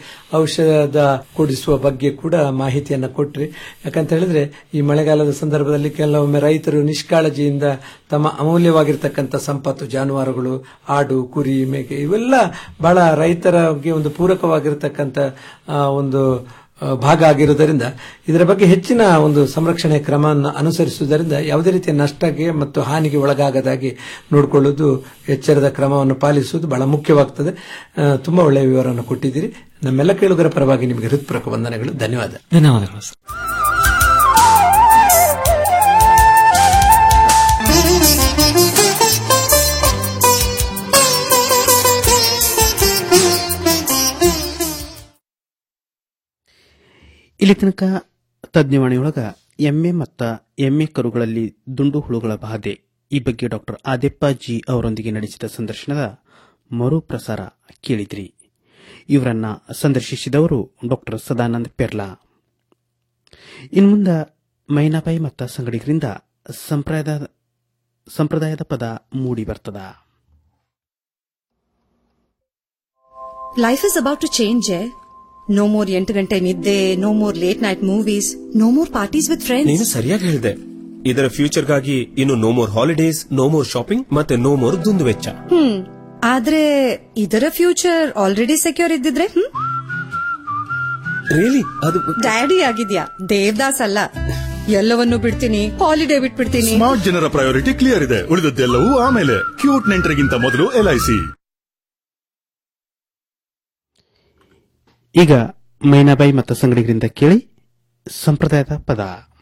ಔಷಧ ಕೊಡಿಸುವ ಬಗ್ಗೆ ಕೂಡ ಮಾಹಿತಿಯನ್ನ ಕೊಟ್ರಿ ಯಾಕಂತ ಹೇಳಿದ್ರೆ ಈ ಮಳೆಗಾಲದ ಸಂದರ್ಭದಲ್ಲಿ ಕೆಲವೊಮ್ಮೆ ರೈತರು ನಿಷ್ಕಾಳಜಿಯಿಂದ ತಮ್ಮ ಅಮೂಲ್ಯವಾಗಿರ್ತಕ್ಕಂಥ ಸಂಪತ್ತು ಜಾನುವಾರುಗಳು ಆಡು ಕುರಿ ಮೇಕೆ ಇವೆಲ್ಲ ಬಹಳ ರೈತರಿಗೆ ಒಂದು ಪೂರಕವಾಗಿರ್ತಕ್ಕಂಥ ಆ, ಒಂದು ಆ, ಭಾಗ ಆಗಿರುವುದರಿಂದ ಇದರ ಬಗ್ಗೆ ಹೆಚ್ಚಿನ ಒಂದು ಸಂರಕ್ಷಣೆ ಕ್ರಮವನ್ನು ಅನುಸರಿಸುವುದರಿಂದ ಯಾವುದೇ ರೀತಿಯ ನಷ್ಟಕ್ಕೆ ಮತ್ತು ಹಾನಿಗೆ ಒಳಗಾಗದಾಗಿ ನೋಡಿಕೊಳ್ಳುವುದು ಎಚ್ಚರದ ಕ್ರಮವನ್ನು ಪಾಲಿಸುವುದು ಬಹಳ ಮುಖ್ಯವಾಗ್ತದೆ ಆ, ತುಂಬಾ ಒಳ್ಳೆಯ ವಿವರವನ್ನು ಕೊಟ್ಟಿದ್ದೀರಿ ನಮ್ಮೆಲ್ಲ ಕೇಳುಗರ ಪರವಾಗಿ ನಿಮಗೆ ಹೃತ್ಪೂರ್ವಕ ವಂದನೆಗಳು ಧನ್ಯವಾದ ಧನ್ಯವಾದಗಳು ಸರ್ ಇಲ್ಲಿ ತನಕ ತಜ್ಞವಾಣಿಯೊಳಗ ಎಮ್ಮೆ ಮತ್ತ ಎಮ್ಮೆ ಕರುಗಳಲ್ಲಿ ದುಂಡು ಹುಳುಗಳ ಬಾಧೆ ಈ ಬಗ್ಗೆ ಡಾಕ್ಟರ್ ಆದೆಪ್ಪ ಜಿ ಅವರೊಂದಿಗೆ ನಡೆಸಿದ ಸಂದರ್ಶನದ ಮರುಪ್ರಸಾರ ಕೇಳಿದ್ರಿ ಇವರನ್ನ ಸಂದರ್ಶಿಸಿದವರು ಡಾಕ್ಟರ್ ಸದಾನಂದ್ ಪೆರ್ಲಾ ಇನ್ನು ಮುಂದ ಮೈನಾಬಾಯಿ ಮತ್ತ ಸಂಗಡಿಗರಿಂದ ಸಂಪ್ರದಾಯದ ಸಂಪ್ರದಾಯದ ಪದ ಮೂಡಿ ಬರ್ತದ life is about to change no more ಎಂಟು ಗಂಟೆ ನಿದ್ದೆ no more late night movies no more parties with ನೀನು ಫ್ರೆಂಡ್ಸ್ ಸರಿಯಾಗಿ ಹೇಳಿದೆ ಇದರ ಫ್ಯೂಚರ್ಗಾಗಿ ಇನ್ನು no more holidays no more shopping ಮತ್ತೆ ನೋ ಮೋರ್ ದುಂದು ವೆಚ್ಚ ಹ್ಮ್ ಆದ್ರೆ ಇದರ ಫ್ಯೂಚರ್ ಆಲ್ರೆಡಿ ಸೆಕ್ಯೂರ್ ಇದ್ದಿದ್ರೆ ಹ್ಮ್ ರಿಯಲಿ ಅದು ಡ್ಯಾಡಿ ಆಗಿದ್ಯಾ ದೇವದಾಸ್ ಅಲ್ಲ ಎಲ್ಲವನ್ನೂ ಬಿಡ್ತೀನಿ ಹಾಲಿಡೇ ಬಿಟ್ಬಿಡ್ತೀನಿ ಸ್ಮಾರ್ಟ್ ಜನರ ಪ್ರಯಾರಿಟಿ ಕ್ಲಿಯರ್ ಇದೆ ಉಳಿದದ್ದೆಲ್ಲವೂ ಆಮೇಲೆ ಕ್ಯೂಟ್ ನೆಂಟರಿಗಿಂತ ಮೊದಲು ಎಲ್ಐಸಿ ಈಗ ಮೈನಾಬಾಯಿ ಮತ್ತು ಸಂಗಡಿಗರಿಂದ ಕೇಳಿ ಸಂಪ್ರದಾಯದ ಪದ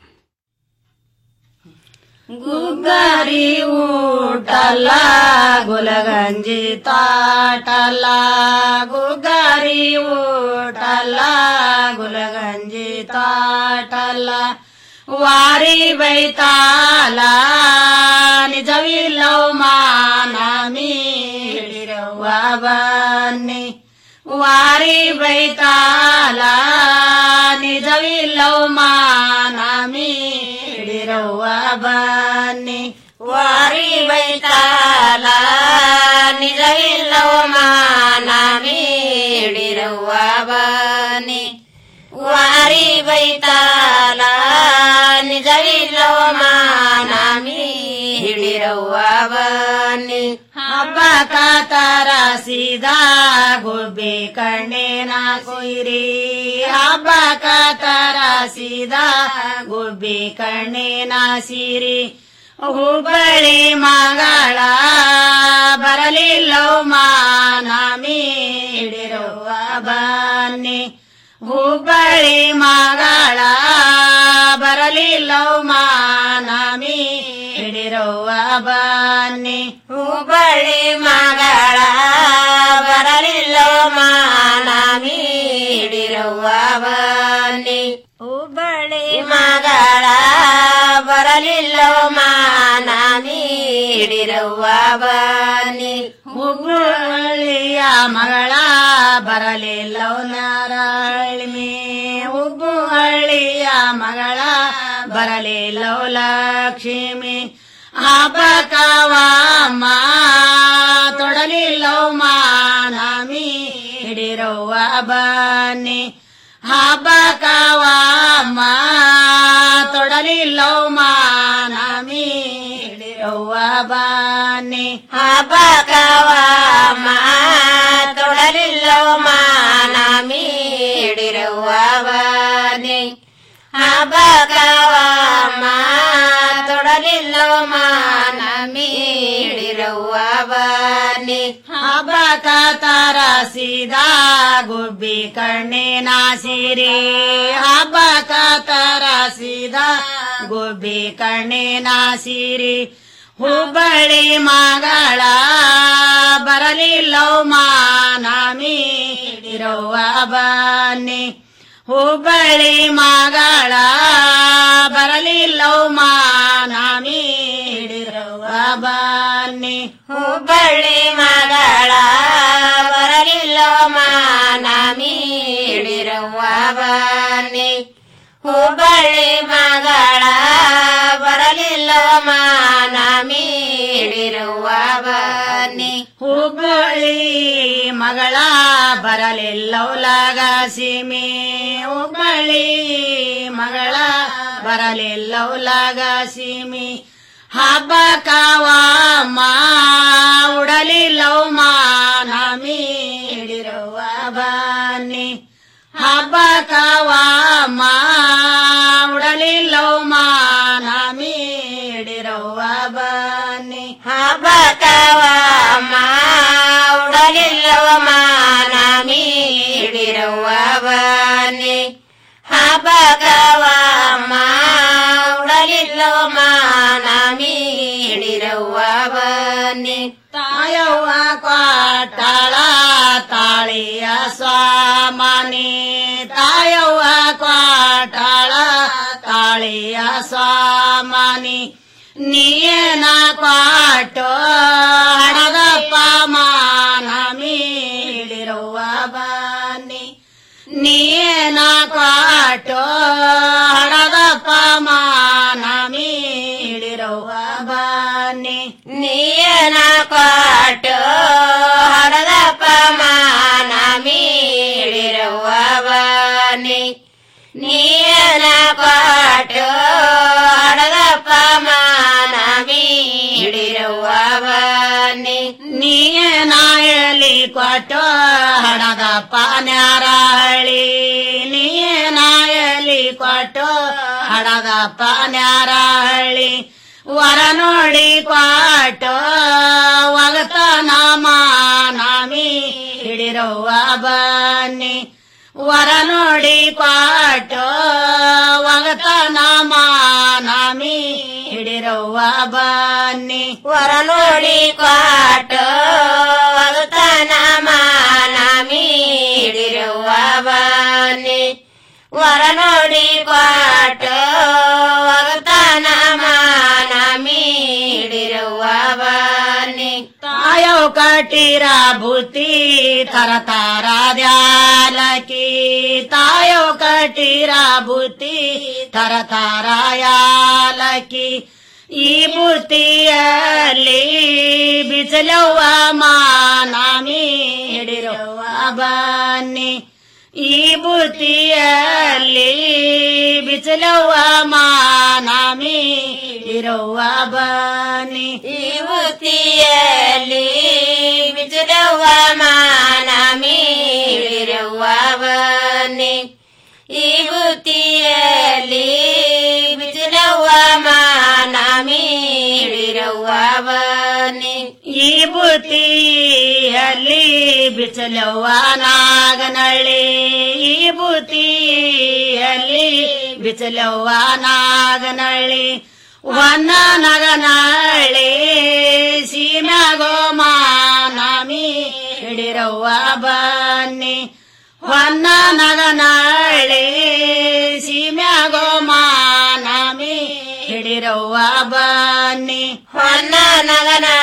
ಗುಗ್ಗರಿ ಊಟಲ್ಲ ಗುಲಗಂಜಿ ತಾಟಲ್ಲ ಗುಗ್ಗರಿ ಊಟಲ್ಲ ಗುಲಗಂಜಿ ತಾಟಲ್ಲ ವಾರಿ ಬೈತಾಲ ನಿಜವಿಲ್ಲವು ಮಾನ ಮೀಡಿರವ್ವ ಬನ್ನಿ ವಾರಿ ಬೈತಾಲ ನಿಜವಿಲ್ಲವು ಮಾನ ಮೀಡಿರವ್ವ ಬನ್ನಿ ವಾರಿ ಬೈತಾಲ ನಿಜವಿಲ್ಲವು ಮಾನ ಮೀಡಿರವ್ವ ಬನ್ನಿ ವಾರಿ ಬೈತಾಲ ನಿಜವಿಲ್ಲವ ಮಾನ ಹಿಡಿರವ್ವ ಬನ್ನಿ ಹಬ್ಬ ಕಾತರ ಸೀದಾ ಗುಬ್ಬಿ ಕಣ್ಣೇನ ಕೊಯ್ರಿ ಹಬ್ಬ ಕಾತರ ಸೀದಾ ಗುಬ್ಬಿ ಕಣ್ಣೇನ ಸಿರಿ ಹುಬ್ಬಳ್ಳಿ ಮಗಳ ಬರಲಿಲ್ಲವ ಮಾನ ಮೀಡಿರವ್ವ ಬನ್ನಿ ಹುಬ್ಬಳ್ಳಿ ಮಗಳ ಬರಲಿಲ್ಲವ ಮಾನ ಮೀಡಿರವ್ವ ಬನ್ನಿ ಹುಬ್ಬಳ್ಳಿ ಮಗಳ ಬರಲಿಲ್ಲವ ಮಾನ ಮೀಡಿರವ್ವ ಬನ್ನಿ ಹುಬ್ಬಳ್ಳಿ ಮಗಳ ಬರಲಿಲ್ಲವ ಮಾನ ಮೀಡಿರವ್ವ ಬನ್ನಿ ಹುಬ್ಬಳ್ಳಿಯ ಮಗಳ ಬರಲಿಲ್ಲವ ನಾರಾಯಣಿ ಹುಬ್ಬಳ್ಳಿಯ ಮಗಳ ಬರಲಿಲ್ಲವ ಲಕ್ಷ್ಮಿ ಹಬ್ಬಕವಮ್ಮ ತೊಡಲಿಲ್ಲವ ಮಾನ ಮೀಡಿರವ್ವ ಬನ್ನಿ ಹಬ್ಬಕವಮ್ಮ ತೊಡಲಿಲ್ಲವ ಮಾನ ಮೀಡಿರವ್ವ ಬನ್ನಿ ಹಬ್ಬಕವಮ್ಮ ತೊಡಲಿಲ್ಲವ ಮಾನ ಮೀಡಿರವ್ವ ಬನ್ನಿ ಹಬ್ಬಕವಮ್ಮ ತೊಡಲಿಲ್ಲವ ಮಾನ ಮೀಡಿರವ್ವ ಬನ್ನಿ ಹಬ್ಬಕ ತರಸಿದ ಗುಬ್ಬಿ ಕಣ್ಣಿನ ಸಿರಿ ಹಬ್ಬಕ ತರಸಿದ ಗುಬ್ಬಿ ಕಣ್ಣಿನ ಸಿರಿ ಹುಬ್ಬಳ್ಳಿ ಮಗಳ ಬರಲಿಲ್ಲವ ಮಾನ ಮೀಡಿರವ್ವ ಬನ್ನಿ ಹುಬ್ಬಳ್ಳಿ ಮಗಳ ಬರಲಿಲ್ಲವ ಮಾನ ಮೀಡಿರವ್ವ ಬನ್ನಿ ಹುಬ್ಬಳ್ಳಿ ಮಗಳ ಬರಲಿಲ್ಲವ ಮಾನ ಮೀಡಿರವ್ವ ಬನ್ನಿ ಹುಬ್ಬಳ್ಳಿ ಮಗಳ ಬರಲಿಲ್ಲವ ಮಾನ ಮೀಡಿರವ್ವ ಬನ್ನಿ ಹುಬ್ಬಳ್ಳಿ ಮಗಳ ಬರಲಿಲ್ಲವ ಲಗಸಿಮಿ ಹುಬ್ಬಳ್ಳಿ ಮಗಳ ಬರಲಿಲ್ಲವ ಲಗಸಿಮಿ ಹಬ್ಬಕವಮ್ಮ ಉಡಲಿಲ್ಲವ ಮಾನ ಮೀಡಿರವ್ವ ಬನ್ನಿ ಹಬ್ಬಕವಮ್ಮ ಉಡಲಿಲ್ಲವ ಮಾನ ಮೀಡಿರವ್ವ ಬನ್ನಿ ಹಬ್ಬಕವಮ್ಮ ಉಡಲಿಲ್ಲವ ಮಾನ ಮೀಡಿರವ್ವ ಬನ್ನಿ ಹಬ್ಬಕವಮ್ಮ ಉಡಲಿಲ್ಲವ ಮಾನ ಮೀಡಿರವ್ವ ಬನ್ನಿ ತಾಯವ್ವ ಕ್ವಾಟಾಳ ತಾಳಿಯ ಸ್ವಾಮನಿ ತಾಯವ್ವ ಕ್ವಾಟಾಳ ತಾಳಿಯ ಸ್ವಾಮನಿ ನೀನ ಕ್ವಾಟೋ ಹಡದಪ್ಪ ಮಾನ ಮೀಡಿರುವ ಬನ್ನಿ ನೀನ ಕ್ವಾಟೋ ಹಡದಪ್ಪ ಮಾನ ಮೀಡಿರುವ ಬನ್ನಿ ನೀನ ಕ್ವಾಟೋ ಹಡದಪ್ಪ ಮಾನ ಮೀಡಿರುವ ಬನ್ನಿ ನೀನ ಕ್ವಾಟೋ ಹಡದಪ್ಪ ಮಾನ ಮೀಡಿರುವ ಬನ್ನಿ ನೀನಾಯಲಿ ಕೊಟ್ಟು ಹಡದಪ್ಪ ನ್ಯಾರಹಳ್ಳಿ ನೀನಾಯಲಿ ಕೊಟ್ಟು ಹಡದಪ್ಪ ನ್ಯಾರಹಳ್ಳಿ ವರ ನೋಡಿ ಕೊಟ್ಟು ಒಗತನ ಮಾನ ಮೀಡಿರುವ ಬನ್ನಿ ವರ ನೋಡಿ ಕೊಟ್ಟು ಒಗತನ ಮಾನಮಿ ಹಿಡಿರವ್ವ ಬನ್ನಿ ವರ ನೋಡಿ ಕೊಟ್ಟು ಒಗತನ ಮಾನಮಿ ಹಿಡಿರವ್ವ ಬನ್ನಿ ವರ ನೋಡಿ ಕೊಟ್ಟು ಒಗತನ ಮಾನಮಿ ಹಿಡಿರವ್ವ ಬನ್ನಿ ತಾಯೋ ಕಟ್ಟಿರ ಭೂತಿ ತರ ತಾರ ದ್ಯಾಲಕಿ ತಾಯೋ ಕಟ್ಟಿರ ಭೂತಿ ತರ ತಾರ ಯಾಲಕಿ ಈ ಬುತ್ತಿಯಲ್ಲಿ ಬಿಸಲವ್ವ ಮಾನಮಿ ಹಿಡಿರವ್ವ ಬನ್ನಿ ಈ ಬುತ್ತಿಯಲ್ಲಿ ಬಿಸಲವ್ವ ಮಾನಮಿ ಇರವ್ವ ಬನ್ನಿ ಈ ಬುತ್ತಿಯಲ್ಲಿ ಬಿಸಲವ್ವ ಮಾನಮಿ ಇರವ್ವ ಬನ್ನಿ ಈ ಬುತ್ತಿಯಲ್ಲಿ ಬಿಸಲವ್ವ ಮಾನಮಿ ಇರವ್ವ ಬನ್ನಿ ಈ ಬುತ್ತಿಯಲ್ಲಿ ಬಿಸಲವ್ವ ನಾಗನಳ್ಳಿ ಈ ಬುತ್ತಿಯಲ್ಲಿ ಬಿಸಲವ್ವ ನಾಗನಳ್ಳಿ ವನ್ನ ನಗನಳ್ಳಿ ಸೀಮ್ಯಾಗೋ ಮಾನಮಿ ಹಿಡಿರವ್ವ ಬನ್ನಿ ಹೊನ್ನ ನಗನಳ್ಳಿ ಸೀಮ್ಯಾಗೋ ಮಾನಮಿ ಹಿಡಿರವ್ವ ಬನ್ನಿ ಹೊನ್ನ ನಗನ